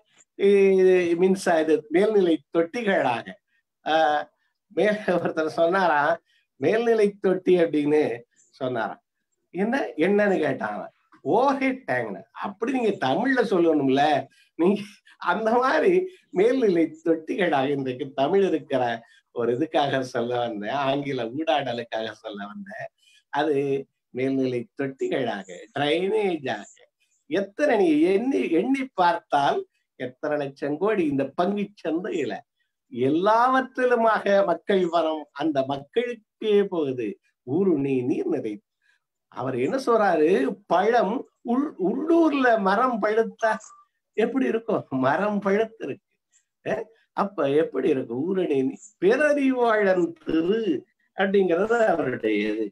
S2: இ- மின்சார இது மேல்நிலை தொட்டிகளாக ஆஹ் மேல் ஒருத்தர் சொன்னாரா மேல்நிலை தொட்டி அப்படின்னு சொன்னாராம் என்ன என்னன்னு கேட்டாங்க ஓஹே டேங்க் அப்படி நீங்க தமிழ்ல சொல்லணும்ல நீங்க அந்த மாதிரி மேல்நிலை தொட்டிகளாக இன்றைக்கு தமிழ் இருக்கிற ஒரு இதுக்காக சொல்ல வந்தேன் ஆங்கில ஊடாடலுக்காக சொல்ல வந்தேன் அது மேல்நிலை தொட்டிகளாக டிரைனேஜாக எத்தனை நீ எண்ணி எண்ணி பார்த்தால் எத்தனை லட்சம் கோடி இந்த பங்கு சந்தையில எல்லாவற்றிலுமாக மக்கள் வரம் அந்த மக்களுக்கே போகுது ஊருணி நீர் நிறை அவர் என்ன சொல்றாரு பழம் உள் உள்ளூர்ல மரம் பழுத்தா எப்படி இருக்கும் மரம் பழுத்து இருக்கு அஹ் அப்ப எப்படி இருக்கும் ஊரணி நீ- பேரறிவாழன் திரு அப்படிங்கிறது அவருடைய இது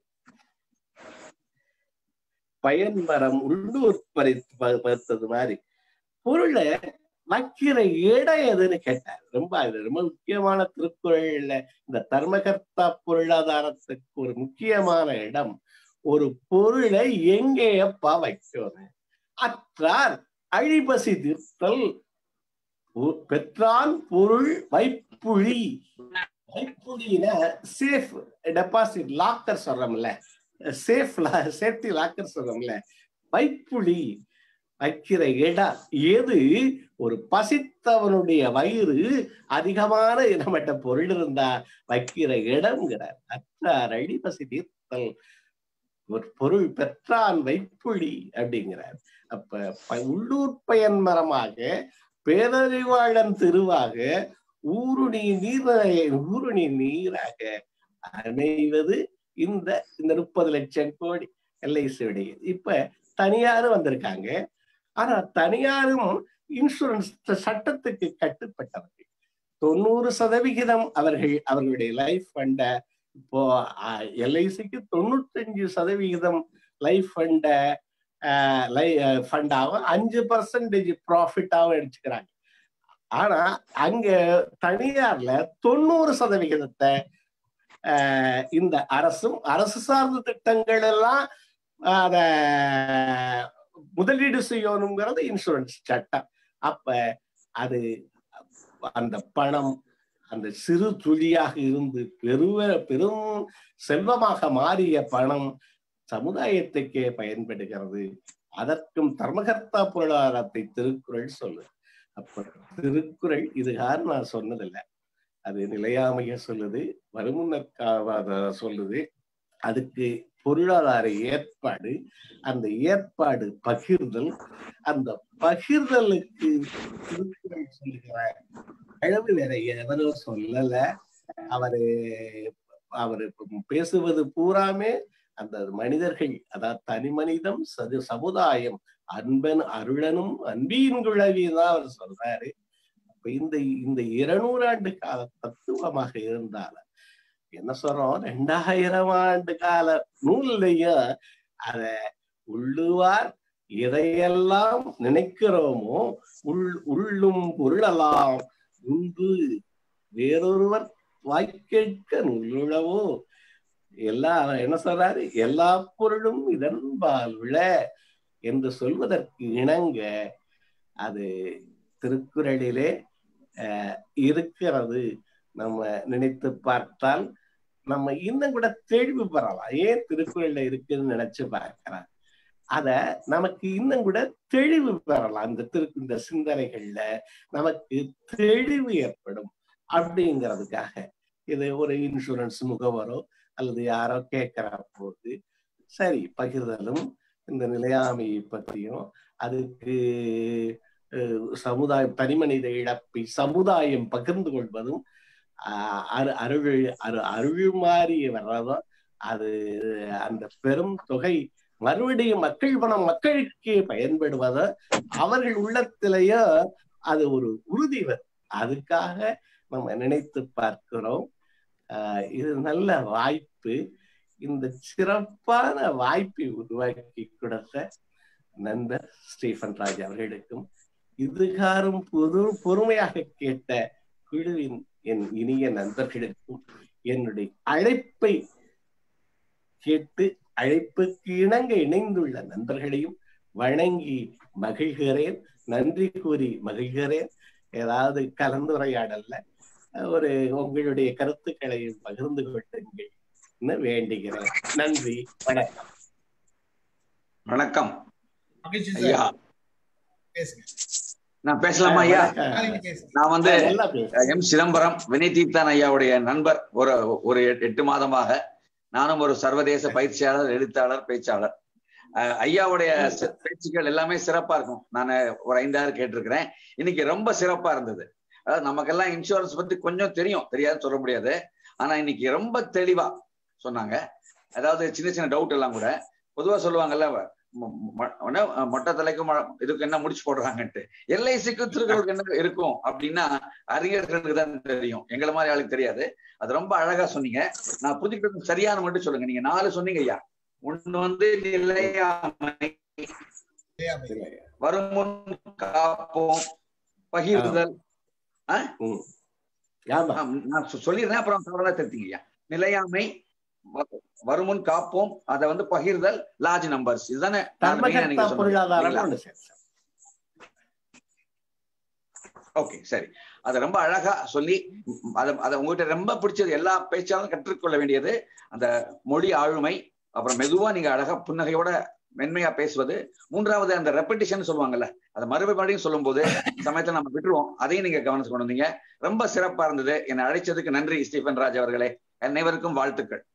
S2: பயன் மரம் உள்ளூர் பறி ப- பறித்தது மாதிரி பொருளை வைக்கிற இடம் எதுன்னு கேட்டார் ரொம்ப அது ரொம்ப முக்கியமான திருக்குறள்ல இந்த தர்மகர்த்தா பொருளாதாரத்துக்கு ஒரு முக்கியமான இடம் ஒரு பொருளை எங்கேயப்பா வைக்கணும் அற்றார் அழிபசி தீர்த்தல் உ- பெற்றான் பொருள் வைப்புழி வைப்புழினா சேஃப் டெபாசிட் லாக்கர் சொல்றோம்ல சேஃப் சேஃப்டி லாக்கர் சொல்றோம்ல வைப்புழி வைக்கிற இடம் எது ஒரு பசித்தவனுடைய வயிறு அதிகமான நம்மகிட்ட பொருள் இருந்தா வைக்கிற இடம்ங்கிறார் அற்றார் அழிபசி தீர்த்தல் ஒரு பொருள் பெற்றான் வைப்புழி அப்படிங்கிறார் அப்ப ப- உள்ளூர் பயன் மரமாக பேரறிவாளன் திருவாக ஊருணி நீர ஊருணி நீராக அமைவது இந்த இந்த முப்பது லட்சம் கோடி எல்ஐசியுடைய இப்ப தனியாரும் வந்திருக்காங்க ஆனா தனியாரும் இன்சூரன்ஸ் சட்டத்துக்கு கட்டுப்பட்டவர்கள் தொண்ணூறு சதவிகிதம் அவர்கள் அவர்களுடைய லைஃப் ஃபண்ட இப்போ எல்ஐசிக்கு தொண்ணூத்தஞ்சு சதவிகிதம் லைஃப் ஃபண்ட ஃபண்டாவும் அஞ்சு பர்சன்டேஜ் ப்ராஃபிட்டாவும் எடுத்துக்கிறாங்க ஆனா அங்க தனியார்ல தொண்ணூறு சதவிகிதத்தை இந்த அரசும் அரசு சார்ந்த திட்டங்கள் எல்லாம் அத முதலீடு செய்யணுங்கிறது இன்சூரன்ஸ் சட்டம் அப்ப அது அந்த பணம் அந்த சிறு துளியாக இருந்து பெருவ பெரும் செல்வமாக மாறிய பணம் சமுதாயத்துக்கே பயன்படுகிறது அதற்கும் தர்மகர்த்தா பொருளாதாரத்தை திருக்குறள் சொல்லு அப்ப திருக்குறள் இதுகார் நான் சொன்னதில்லை அது நிலையாமைய சொல்லுது வருமுன்னற்காவாத சொல்லுது அதுக்கு பொருளாதார ஏற்பாடு அந்த ஏற்பாடு பகிர்தல் அந்த பகிர்தலுக்கு திருக்குறள் சொல்லுகிற அளவு வேற எவரும் சொல்லல அவரு அவரு பேசுவது பூராமே அந்த மனிதர்கள் அதாவது தனி மனிதம் சது சமுதாயம் அன்பன் அருளனும் அன்பின் குழவிதான் அவர் சொல்றாரு அப்ப இந்த இந்த இருநூறு ஆண்டு கால தத்துவமாக இருந்தாலும் என்ன சொல்றோம் ரெண்டாயிரம் ஆண்டு கால நூல்லையும் அத உள்ளுவார் எதையெல்லாம் நினைக்கிறோமோ உள் உள்ளும் பொருளலாம் உண்டு வேறொருவர் வாய்க்கேட்க நூலுழவோ எல்லா என்ன சொல்றாரு எல்லா பொருளும் இதன்பால் விழ என்று சொல்வதற்கு இணங்க அது திருக்குறளிலே இருக்கிறது நம்ம நினைத்து பார்த்தால் நம்ம இன்னும் கூட தெளிவு பெறலாம் ஏன் திருக்குறள்ல இருக்குன்னு நினைச்சு பார்க்கலாம் அத நமக்கு இன்னும் கூட தெளிவு பெறலாம் இந்த திரு இந்த சிந்தனைகள்ல நமக்கு தெளிவு ஏற்படும் அப்படிங்கிறதுக்காக இது ஒரு இன்சூரன்ஸ் முகவரோ அல்லது யாரோ கேட்கிற போது சரி பகிர்தலும் இந்த நிலையாமையை பற்றியும் அதுக்கு சமுதாயம் தனிமனித இழப்பை சமுதாயம் பகிர்ந்து கொள்வதும் அரு அருள் அரு அருள் மாறி வர்றதும் அது அந்த பெரும் தொகை மறுபடியும் மக்கள் பணம் மக்களுக்கே பயன்படுவதோ அவர்கள் உள்ளத்திலேயோ அது ஒரு உறுதி வரும் அதுக்காக நம்ம நினைத்து பார்க்கிறோம் இது நல்ல வாய்ப்பு இந்த சிறப்பான வாய்ப்பை உருவாக்கி கொடுத்த நண்பர் ஸ்டீஃபன் ராஜ் அவர்களுக்கும் இதுகாரும் பொது பொறுமையாக கேட்ட குழுவின் என் இனிய நண்பர்களுக்கும் என்னுடைய அழைப்பை கேட்டு அழைப்புக்கு இணங்க இணைந்துள்ள நண்பர்களையும் வணங்கி மகிழ்கிறேன் நன்றி கூறி மகிழ்கிறேன் ஏதாவது கலந்துரையாடல்ல ஒரு உங்களுடைய கருத்துக்களையும் பகிர்ந்து கொள்ளுங்கள் வேண்டுகிறேன் நன்றி வணக்கம்
S3: வணக்கம்
S1: மகிழ்ச்சி
S3: ஐயா
S1: சார் பேசுங்க
S3: நான் பேசலாமா ஐயா
S1: நீங்க பேசுங்க
S3: நான் வந்து
S2: நல்லா பேசு.
S3: எம் சிதம்பரம் வினயதீர்த்தன் ஐயாவுடைய நண்பர் ஒரு ஒரு எட்டு- எட்டு மாதமாக நானும் ஒரு சர்வதேச பயிற்சியாளர் எழுத்தாளர் பேச்சாளர் அஹ் ஐயாவுடைய சி- பேச்சுக்கள் எல்லாமே சிறப்பா இருக்கும் நான் ஒரு ஐந்தாறு கேட்டிருக்கிறேன் இன்னைக்கு ரொம்ப சிறப்பா இருந்தது அதாவது நமக்கெல்லாம் இன்சூரன்ஸ் பத்தி கொஞ்சம் தெரியும் தெரியாதுன்னு சொல்ல முடியாது ஆனா இன்னைக்கு ரொம்ப தெளிவா சொன்னாங்க அதாவது சின்ன சின்ன டவுட் எல்லாம் கூட பொதுவா சொல்லுவாங்கல்ல மொ- மொ- என்ன, மொட்டை தலைக்கு ம- இதுக்கு என்ன முடிச்சு போடுறாங்கன்ட்டு எல்ஐசிக்கு திருக்குறளுக்கு என்ன இருக்கும் அப்படின்னா அறிஞர்களுக்கு தான் தெரியும் எங்களை மாதிரி ஆளுக்கு தெரியாது அது ரொம்ப அழகா சொன்னீங்க நான் புதுக்கிட்டு சரியான மட்டும் சொல்லுங்க நீங்க நாலு சொன்னீங்க ஐயா ஒண்ணு வந்து நிலையாமை வருமுன் காப்போம் பகிர்தல்
S2: ம். ஆமா
S3: ஆம், நான் சொ- சொல்லிடுறேன் அப்புறம் தவறா திருத்திங்க ஐயா நிலையாமை வ- வருமுன் காப்போம் அதை வந்து பகிர்தல் லார்ஜ் நம்பர்ஸ் இதுதானே நாலு main ஆ
S2: தர்மகர்த்தா
S3: நீங்க சொன்னீங்க.
S2: பொருளாதாரம்
S3: இல்லைங்களா?
S2: ஒண்ணு சேர்த்து.
S3: ஓகே சரி அதை ரொம்ப அழகா சொல்லி ம், அதை அதை உங்ககிட்ட ரொம்ப பிடிச்சது எல்லா பேச்சாலும் கற்றுக்கொள்ள வேண்டியது அந்த மொழி ஆளுமை அப்புறம் மெதுவா நீங்க அழகா புன்னகையோட மென்மையா பேசுவது மூன்றாவது அந்த ரெப்படிஷன் சொல்லுவாங்கல்ல அதை மறுபடியும் மறுபடியும் சொல்லும்போது சமயத்துல நம்ம விட்டுருவோம் அதையும் நீங்க கவனிச்சு கொண்டு வந்தீங்க ரொம்ப சிறப்பா இருந்தது என்னை அழைச்சதுக்கு நன்றி ஸ்டீஃபன் ராஜ் அவர்களே அனைவருக்கும் வாழ்த்துக்கள்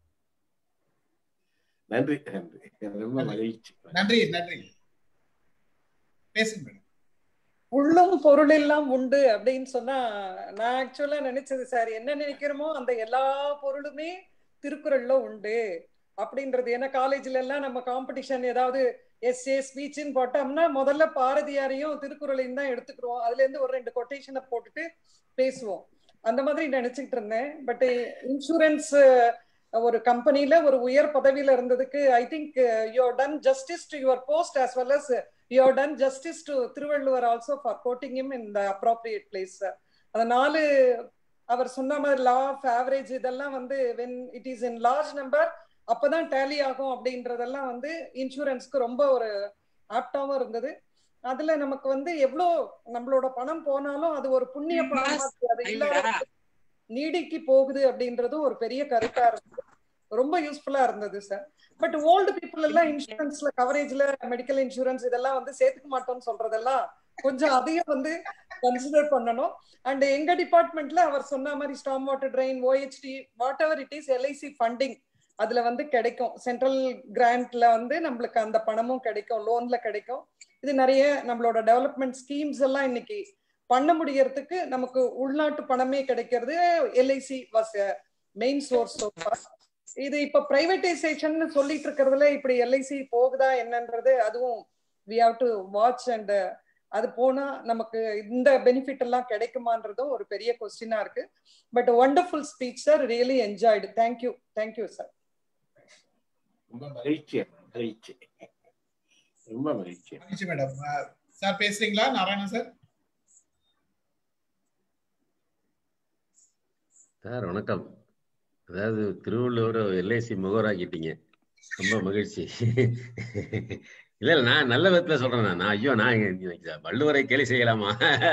S2: நன்றி நன்றி ரொம்ப மகிழ்ச்சி
S1: நன்றி நன்றி பேசுங்க மேடம்
S4: உள்ளும் பொருள் எல்லாம் உண்டு அப்படின்னு சொன்னா நான் ஆக்சுவலா நினைச்சது சார் என்ன நினைக்கிறோமோ அந்த எல்லா பொருளுமே திருக்குறள்ல உண்டு அப்படின்றது ஏன்னா காலேஜ்ல எல்லாம் நம்ம காம்படிஷன் ஏதாவது எஸ்ஏ ஸ்பீச்னு போட்டோம்னா முதல்ல பாரதியாரையும் திருக்குறளையும் தான் எடுத்துக்கிறோம் அதுல இருந்து ஒரு ரெண்டு கொட்டேஷனை போட்டுட்டு பேசுவோம் அந்த மாதிரி நினைச்சிட்டு இருந்தேன் பட் இன்சூரன்ஸ் ஒரு கம்பெனில ஒரு உயர் பதவியில இருந்ததுக்கு I think you done justice to your post as well as you have done justice to Thiruvalluvar also for quoting him in the appropriate place அந்த நாலு அவர் சொன்ன மாதிரி லா ஆஃப் ஆவரேஜ் இதெல்லாம் வந்து when it is in large number அப்பதான் tally ஆகும் அப்படின்றதெல்லாம் வந்து இன்சூரன்ஸ்க்கு ரொம்ப ஒரு ஆப்டாவும் இருந்தது அதுல நமக்கு வந்து எவ்வளோ நம்மளோட பணம் போனாலும் அது ஒரு புண்ணிய பணம் மாதிரி அது இல்லாத நீடிக்கு போகுது அப்படின்றதும் ஒரு பெரிய கருத்தா இருந்தது ரொம்ப யூஸ்ஃபுல்லா இருந்தது சார் பட் ஓல்டு பீப்புள் எல்லாம் இன்சூரன்ஸ்ல கவரேஜ்ல மெடிக்கல் இன்சூரன்ஸ் இதெல்லாம் வந்து சேர்த்துக்க மாட்டோம்னு சொல்றதெல்லாம் கொஞ்சம் அதையும் வந்து கன்சிடர் பண்ணணும் அண்ட் எங்க டிபார்ட்மெண்ட்ல அவர் சொன்ன மாதிரி storm water drain OHT whatever it is LIC funding அதுல வந்து கிடைக்கும் சென்ட்ரல் கிராண்ட்ல வந்து நம்மளுக்கு அந்த பணமும் கிடைக்கும் லோன்ல கிடைக்கும் இது நிறைய நம்மளோட டெவலப்மெண்ட் ஸ்கீம்ஸ் எல்லாம் இன்னைக்கு பண்ண முடியறதுக்கு நமக்கு உள்நாட்டு பணமே கிடைக்கிறது எல்ஐசி வாஸ் மெயின் சோர்ஸ் இது இப்ப பிரைவேடைசேஷன் சொல்லிட்டு இருக்கிறதுல இப்படி எல்ஐசி போகுதா என்னன்றது அதுவும் we have to watch and அது போனா நமக்கு இந்த பெனிஃபிட் எல்லாம் கிடைக்குமான்றதும் ஒரு பெரிய கொஸ்டினா இருக்கு but wonderful speech sir really enjoyed thank you thank you sir
S2: ரொம்ப மகிழ்ச்சி மகிழ்ச்சி ரொம்ப மகிழ்ச்சி
S1: மகிழ்ச்சி மேடம் சார் பேசுறீங்களா நாராயணன் சார்
S5: சார் வணக்கம் அதாவது திருவள்ளுவர் எல்ஐசி முகவராக்கிட்டீங்க ரொம்ப மகிழ்ச்சி இல்ல இல்ல நான் நல்ல விதத்துல சொல்றேன் நான். நான் ஐயோ நான் இன்னைக்கு வள்ளுவரை கேலி செய்யலாமா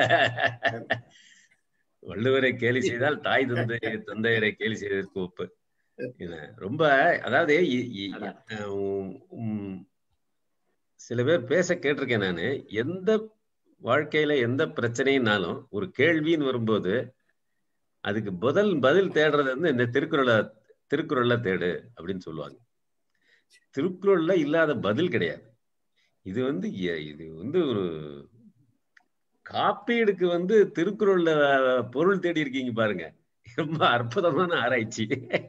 S5: வள்ளுவரை கேலி செய்தால் தாய் தந்தை தந்தையரை கேலி செய்வதற்கு ஒப்பு என்ன, ரொம்ப அதாவது இ- இ- உம், உம், சில பேர் பேச கேட்டிருக்கேன் நானு எந்த வாழ்க்கையில எந்த பிரச்சனைனாலும் ஒரு கேள்வின்னு வரும்போது அதுக்கு பதில் பதில் தேடுறது வந்து இந்த திருக்குறளை திருக்குறள்ல தேடு அப்படின்னு சொல்லுவாங்க திருக்குறள்ல இல்லாத பதில் கிடையாது இது வந்து எ- இது வந்து ஒரு காப்பீடுக்கு வந்து திருக்குறள்ல பொருள் தேடி இருக்கீங்க பாருங்க ரொம்ப அற்புதமான ஆராய்ச்சி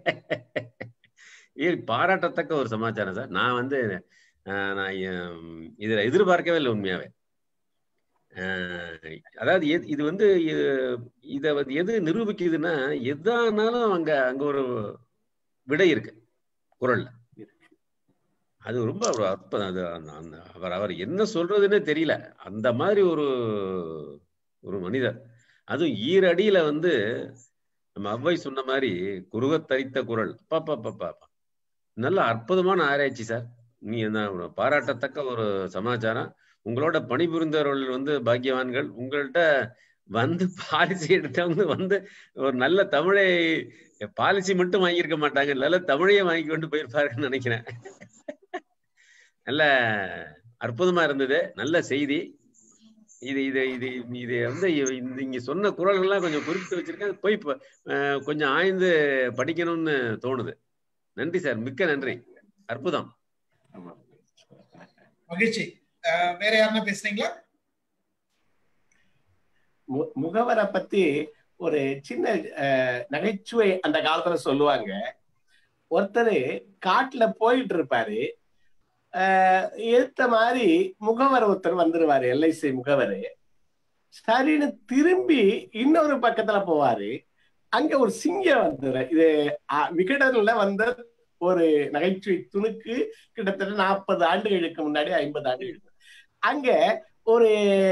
S5: இது பாராட்டத்தக்க ஒரு சமாச்சாரம் சார் நான் வந்து அஹ், நான் எம், இதுல எதிர்பார்க்கவே இல்லை உண்மையாவே அஹ், அதாவது எது- இது வந்து இ- இத வந்து எது நிரூபிக்குதுன்னா எதானாலும் அங்க அங்க ஒரு விடை இருக்கு குரல்ல அது ரொம்ப ஒரு அற்புதம் அது அந்த- அந்த அவர் அவர் என்ன சொல்றதுன்னே தெரியல அந்த மாதிரி ஒரு ஒரு மனிதர் அதுவும் ஈரடியில வந்து நம்ம அவ்வை சொன்ன மாதிரி குருகத் தரித்த குரல் பாப்பா பாப்பா நல்ல அற்புதமான ஆராய்ச்சி சார் நீ என்ன ஒரு பாராட்டத்தக்க ஒரு சமாச்சாரம் உங்களோட பணிபுரிந்தவர்கள் வந்து பாக்கியவான்கள் உங்கள்கிட்ட வந்து பாலிசி எடுத்தவங்க வந்து ஒரு நல்ல தமிழை பாலிசி மட்டும் வாங்கியிருக்க மாட்டாங்க நல்ல தமிழையே வாங்கி கொண்டு போயிருப்பாருன்னு நினைக்கிறேன் நல்ல அற்புதமா இருந்தது நல்ல செய்தி இது இது இது இது வந்து இ- இந்த இங்க சொன்ன குரல் எல்லாம் கொஞ்சம் குறிப்பிட்டு வச்சிருக்கேன் போய் ப- அஹ் கொஞ்சம் ஆய்ந்து படிக்கணும்னு தோணுது நன்றி சார் மிக்க நன்றி அற்புதம்
S2: ஆமா.
S1: மகிழ்ச்சி அஹ், வேற யாருன்னா பேசுறீங்களா
S2: மு- முகவரை பத்தி ஒரு சின்ன அஹ், நகைச்சுவை அந்த காலத்துல சொல்லுவாங்க ஒருத்தர் காட்டுல போயிட்டு இருப்பாரு அஹ், ஏத்த மாதிரி முகவர் ஒருத்தர் வந்துருவாரு எல்ஐசி முகவர் சரின்னு திரும்பி இன்னொரு பக்கத்துல போவாரு அங்க ஒரு சிங்கம் வந்துரு இது அஹ், விகடன்ல வந்த ஒரு நகைச்சுவை துணுக்கு கிட்டத்தட்ட நாற்பது ஆண்டுகளுக்கு முன்னாடி ஐம்பது ஆண்டுகளுக்கு அங்க ஒரு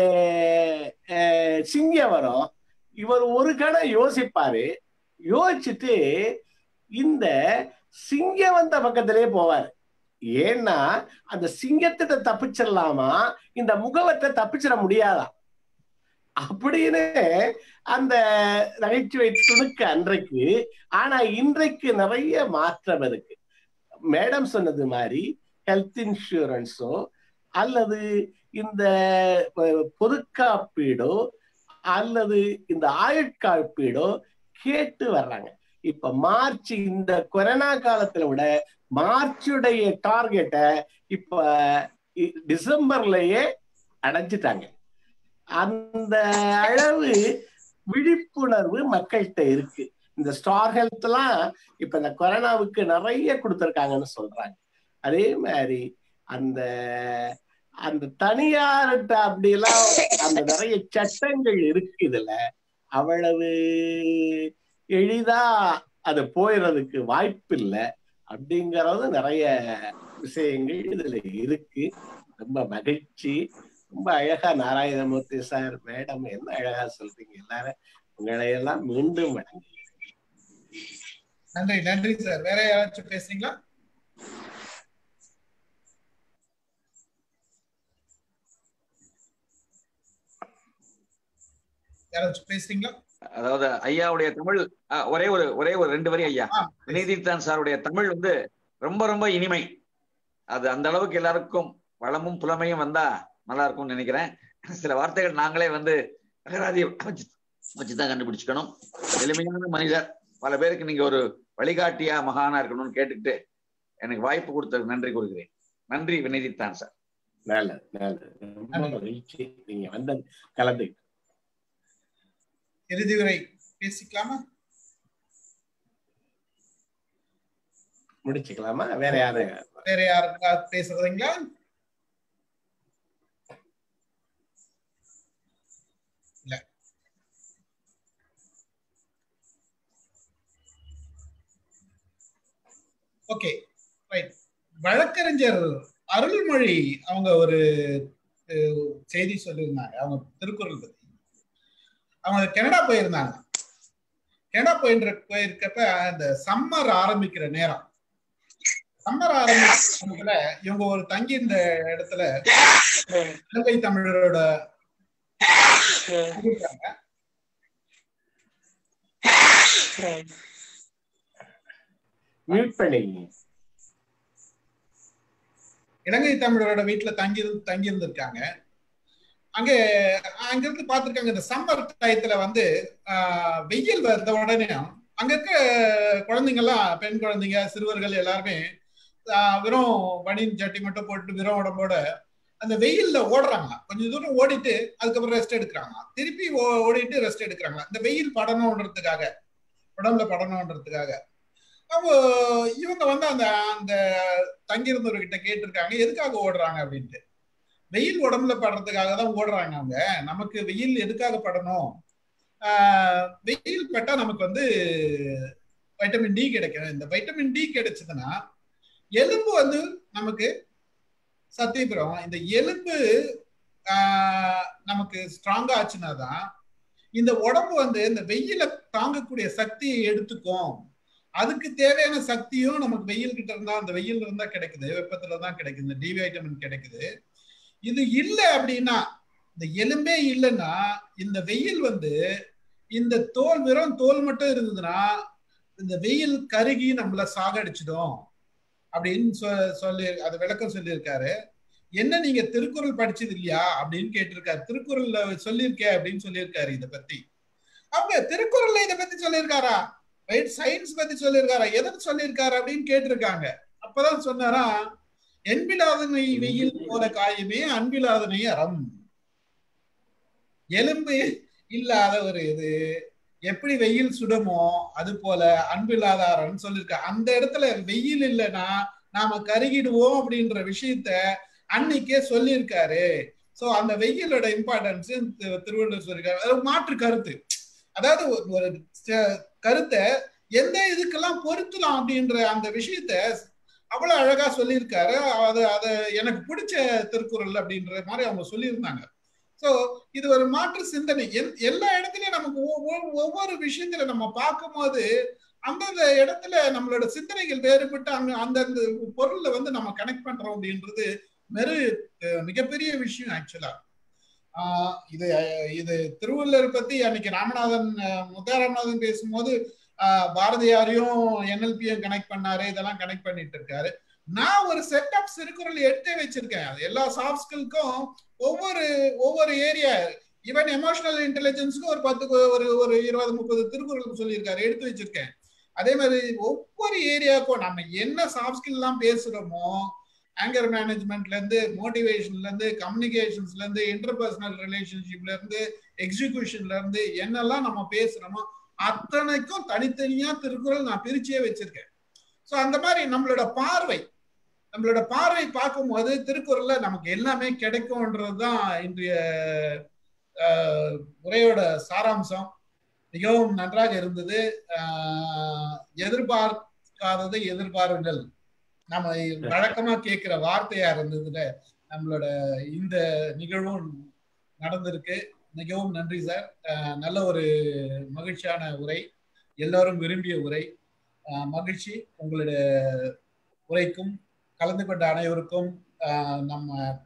S2: அஹ், சிங்கம் வரும் இவர் ஒரு கணம் யோசிப்பாரு யோசிச்சுட்டு இந்த சிங்கம் வந்த பக்கத்திலே போவார் ஏன்னா அந்த சிங்கத்திட்ட தப்பிச்சிடலாமா இந்த முகவத்தை தப்பிச்சிட முடியாதா அப்படின்னு அந்த நகைச்சுவை துணுக்கு அன்றைக்கு ஆனா இன்றைக்கு நிறைய மாற்றம் இருக்கு மேடம் சொன்னது மாதிரி ஹெல்த் இன்சூரன்ஸோ அல்லது இந்த அஹ், பொது காப்பீடோ அல்லது இந்த ஆயுட்காப்பீடோ கேட்டு வர்றாங்க இப்ப மார்ச் இந்த கொரோனா காலத்துல விட மார்ச்சுடைய டார்கெட்டை இப்ப இ- டிசம்பர்லயே அடைஞ்சிட்டாங்க அந்த அளவு விழிப்புணர்வு மக்கள்கிட்ட இருக்கு இந்த ஸ்டார் ஹெல்த் எல்லாம் இப்ப இந்த கொரோனாவுக்கு நிறைய கொடுத்துருக்காங்கன்னு சொல்றாங்க அதே மாதிரி அந்த அந்த தனியார்கிட்ட அப்படிலாம் அந்த நிறைய சட்டங்கள் இருக்கு இதுல அவ்வளவு எளிதா அது போயிடுறதுக்கு வாய்ப்பு இல்லை அப்படிங்கறது நிறைய விஷயங்கள் இதுல இருக்கு ரொம்ப மகிழ்ச்சி ரொம்ப அழகா நாராயணமூர்த்தி சார் மேடம் என்ன அழகா சொல்றீங்க எல்லாரும் உங்களை எல்லாம் மீண்டும் வணங்குகிறேன்
S1: நன்றி நன்றி சார் வேற யாராச்சும் பேசுறீங்களா யாராச்சும் பேசுறீங்களா
S3: அதாவது ஐயாவுடைய தமிழ் ஆ, ஒரே ஒரு ஒரே ஒரு ரெண்டு வரி ஐயா
S1: ஆ,
S3: வினீதித்தான் சாருடைய தமிழ் வந்து ரொம்ப ரொம்ப இனிமை அது அந்த அளவுக்கு எல்லாருக்கும் வளமும் புலமையும் வந்தா நல்லா இருக்கும்னு நினைக்கிறேன் சில வார்த்தைகள் நாங்களே வந்து அகராதி வச்சு வச்சுதான் கண்டுபிடிச்சுக்கணும் எளிமையான மனிதர் பல பேருக்கு நீங்க ஒரு வழிகாட்டியா மகானா இருக்கணும்னு கேட்டுக்கிட்டு எனக்கு வாய்ப்பு கொடுத்ததுக்கு நன்றி கூறுகிறேன் நன்றி வினீதித்தான் சார்
S2: நல்லது நல்லது ரொம்ப மகிழ்ச்சி நீங்க வந்து கலந்து
S1: இறுதி உரை பேசிக்கலாமா
S2: முடிச்சுக்கலாமா வேற யாரு
S1: வேற யாருக்காவது பேசுறதுங்களா இல்ல ஓகே ரைட் வழக்கறிஞர் அருள்மொழி அவங்க ஒரு அஹ், செய்தி சொல்லியிருந்தாங்க அவங்க திருக்குறள் பத்தி அவங்க கனடா போயிருந்தாங்க கனடா போயின்ற போயிருக்கப்ப அந்த சம்மர் ஆரம்பிக்கிற நேரம் சம்மர் ஆரம்பிக்கிறதுல இவங்க ஒரு தங்கி இந்த இடத்துல இலங்கை தமிழரோட இருக்காங்க.
S2: மியூட் பண்ணிங்க
S1: இலங்கை தமிழரோட வீட்டுல தங்கி இருந்து- தங்கி இருந்திருக்காங்க அங்க அங்கிருந்து பார்த்திருக்காங்க இந்த சம்மர் டயத்துல வந்து ஆஹ், வெயில் வந்த உடனே அங்க இருக்க குழந்தைங்க எல்லாம் பெண் குழந்தைங்க சிறுவர்கள் எல்லாருமே ஆஹ், வெறும் பனியன் சட்டி மட்டும் போட்டு வெறும் உடம்போட அந்த வெயில்ல ஓடுறாங்க கொஞ்சம் தூரம் ஓடிட்டு அதுக்கப்புறம் ரெஸ்ட் எடுக்கிறாங்க திருப்பி ஓ- ஓடிட்டு ரெஸ்ட் எடுக்கிறாங்க இந்த வெயில் படணுன்றதுக்காக உடம்புல படணுன்றதுக்காக அப்போ இவங்க வந்து அந்த அந்த தங்கியிருந்தவர்கிட்ட கேட்டிருக்காங்க எதுக்காக ஓடுறாங்க அப்படின்ட்டு வெயில் உடம்புல படுறதுக்காக தான் ஓடுறாங்க அவங்க நமக்கு வெயில் எதுக்காக படணும் ஆஹ் வெயில் பட்டா நமக்கு வந்து வைட்டமின் டி கிடைக்கும் இந்த வைட்டமின் டி கிடைச்சதுன்னா எலும்பு வந்து நமக்கு சக்தி பெறும் இந்த எலும்பு ஆஹ் நமக்கு ஸ்ட்ராங்கா ஆச்சுன்னா தான் இந்த உடம்பு வந்து இந்த வெயில தாங்கக்கூடிய சக்தியை எடுத்துக்கும் அதுக்கு தேவையான சக்தியும் நமக்கு வெயில் கிட்ட இருந்தா அந்த வெயில் இருந்தா கிடைக்குது வெப்பத்துல தான் கிடைக்குது இந்த டி வைட்டமின் கிடைக்குது இது இல்லை அப்படின்னா இந்த எலும்பே இல்லைன்னா இந்த வெயில் வந்து இந்த தோல் வெறும் தோல் மட்டும் இருந்ததுன்னா இந்த வெயில் கருகி நம்மள சாகடிச்சிடும் அப்படின்னு சொ- சொல்லி அது விளக்கம் சொல்லியிருக்காரு என்ன நீங்க திருக்குறள் படிச்சது இல்லையா அப்படின்னு கேட்டிருக்காரு திருக்குறள்ல சொல்லியிருக்கே அப்படின்னு சொல்லியிருக்காரு இத பத்தி அவங்க திருக்குறள்ல இத பத்தி சொல்லியிருக்காரா ரைட் சயின்ஸ் பத்தி சொல்லியிருக்காரா எதற்கு சொல்லியிருக்காரு அப்படின்னு கேட்டிருக்காங்க அப்பதான் சொன்னாரா என்பிலாதனை வெயில் போல காயுமே அன்பிலாதனை அறம் எலும்பு இல்லாத ஒரு இது எப்படி வெயில் சுடுமோ அது போல அன்பில்லாத அறம்னு சொல்லியிருக்க அந்த இடத்துல வெயில் இல்லைன்னா நாம கருகிடுவோம் அப்படின்ற விஷயத்த அன்னைக்கே சொல்லியிருக்காரு சோ அந்த வெயிலோட இம்பார்ட்டன்ஸ் திருவள்ளுவர் சொல்லியிருக்காரு அது ஒரு மாற்று கருத்து அதாவது ஒரு- ஒரு ச- கருத்தை எந்த இதுக்கெல்லாம் பொருத்தலாம் அப்படின்ற அந்த விஷயத்த அவ்வளவு அழகா சொல்லியிருக்காரு அது அது எனக்கு பிடிச்ச திருக்குறள் அப்படின்ற மாதிரி அவங்க சொல்லியிருந்தாங்க சோ இது ஒரு மாற்று சிந்தனை எல்- எல்லா இடத்துலயும் நமக்கு ஒ- ஒ- ஒவ்வொரு விஷயத்துல நம்ம பார்க்கும்போது அந்தந்த இடத்துல நம்மளோட சிந்தனைகள் வேறுபட்டு அங்க அந்தந்த பொருள்ல வந்து நம்ம கனெக்ட் பண்றோம் அப்படின்றது வெறு அஹ், மிகப்பெரிய விஷயம் ஆக்சுவலா ஆஹ் இது அஹ், இது திருவள்ளுவர் பத்தி அன்னைக்கு ராமநாதன் அஹ், முத்தா ராமநாதன் பேசும்போது ஆஹ், பாரதியாரையும் என்எல்பியும் கனெக்ட் பண்ணாரு இதெல்லாம் கனெக்ட் பண்ணிட்டு இருக்காரு நான் ஒரு செட் ஆஃப் திருக்குறள் எடுத்தே வச்சிருக்கேன் அது எல்லா சாஃப்ட் ஸ்கில்க்கும் ஒவ்வொரு ஒவ்வொரு ஏரியா ஈவன் எமோஷனல் இன்டெலிஜென்ஸ்க்கு ஒரு பத்து கு- ஒரு ஒரு இருபது முப்பது திருக்குறள் சொல்லியிருக்காரு எடுத்து வச்சிருக்கேன் அதே மாதிரி ஒவ்வொரு ஏரியாவுக்கும் நம்ம என்ன சாஃப்ட் ஸ்கில் எல்லாம் பேசுறோமோ ஆங்கர் மேனேஜ்மெண்ட்ல இருந்து மோட்டிவேஷன்ல இருந்து கம்யூனிகேஷன்ஸ்ல இருந்து இன்டர்பர்சனல் ரிலேஷன்ஷிப்ல இருந்து எக்ஸிகியூஷன்ல இருந்து என்னெல்லாம் நம்ம பேசுறோமோ அத்தனைக்கும் தனித்தனியா திருக்குறள் நான் பிரிச்சே வச்சிருக்கேன் ஸோ அந்த மாதிரி நம்மளோட பார்வை நம்மளோட பார்வை பார்க்கும்போது திருக்குறள்ல நமக்கு எல்லாமே கிடைக்கும்ன்றதுதான் இன்றைய ஆஹ், உரையோட சாராம்சம் மிகவும் நன்றாக இருந்தது ஆஹ், எதிர்பார்க்காததை எதிர்பாருங்கள் நம்ம வழக்கமா கேட்கிற வார்த்தையா இருந்ததுல நம்மளோட இந்த நிகழ்வும் நடந்திருக்கு மிகவும் நன்றி சார் ஆஹ், நல்ல ஒரு மகிழ்ச்சியான உரை எல்லாரும் விரும்பிய உரை ஆஹ், மகிழ்ச்சி உங்களுடைய உரைக்கும் கலந்து கொண்ட அனைவருக்கும் ஆஹ், நம்ம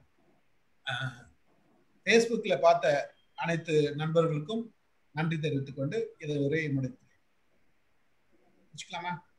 S1: ஃபேஸ்புக்கில் பார்த்த அனைத்து நண்பர்களுக்கும் நன்றி தெரிவித்துக் கொண்டு இதை உரையை முடித்து வச்சுக்கலாமா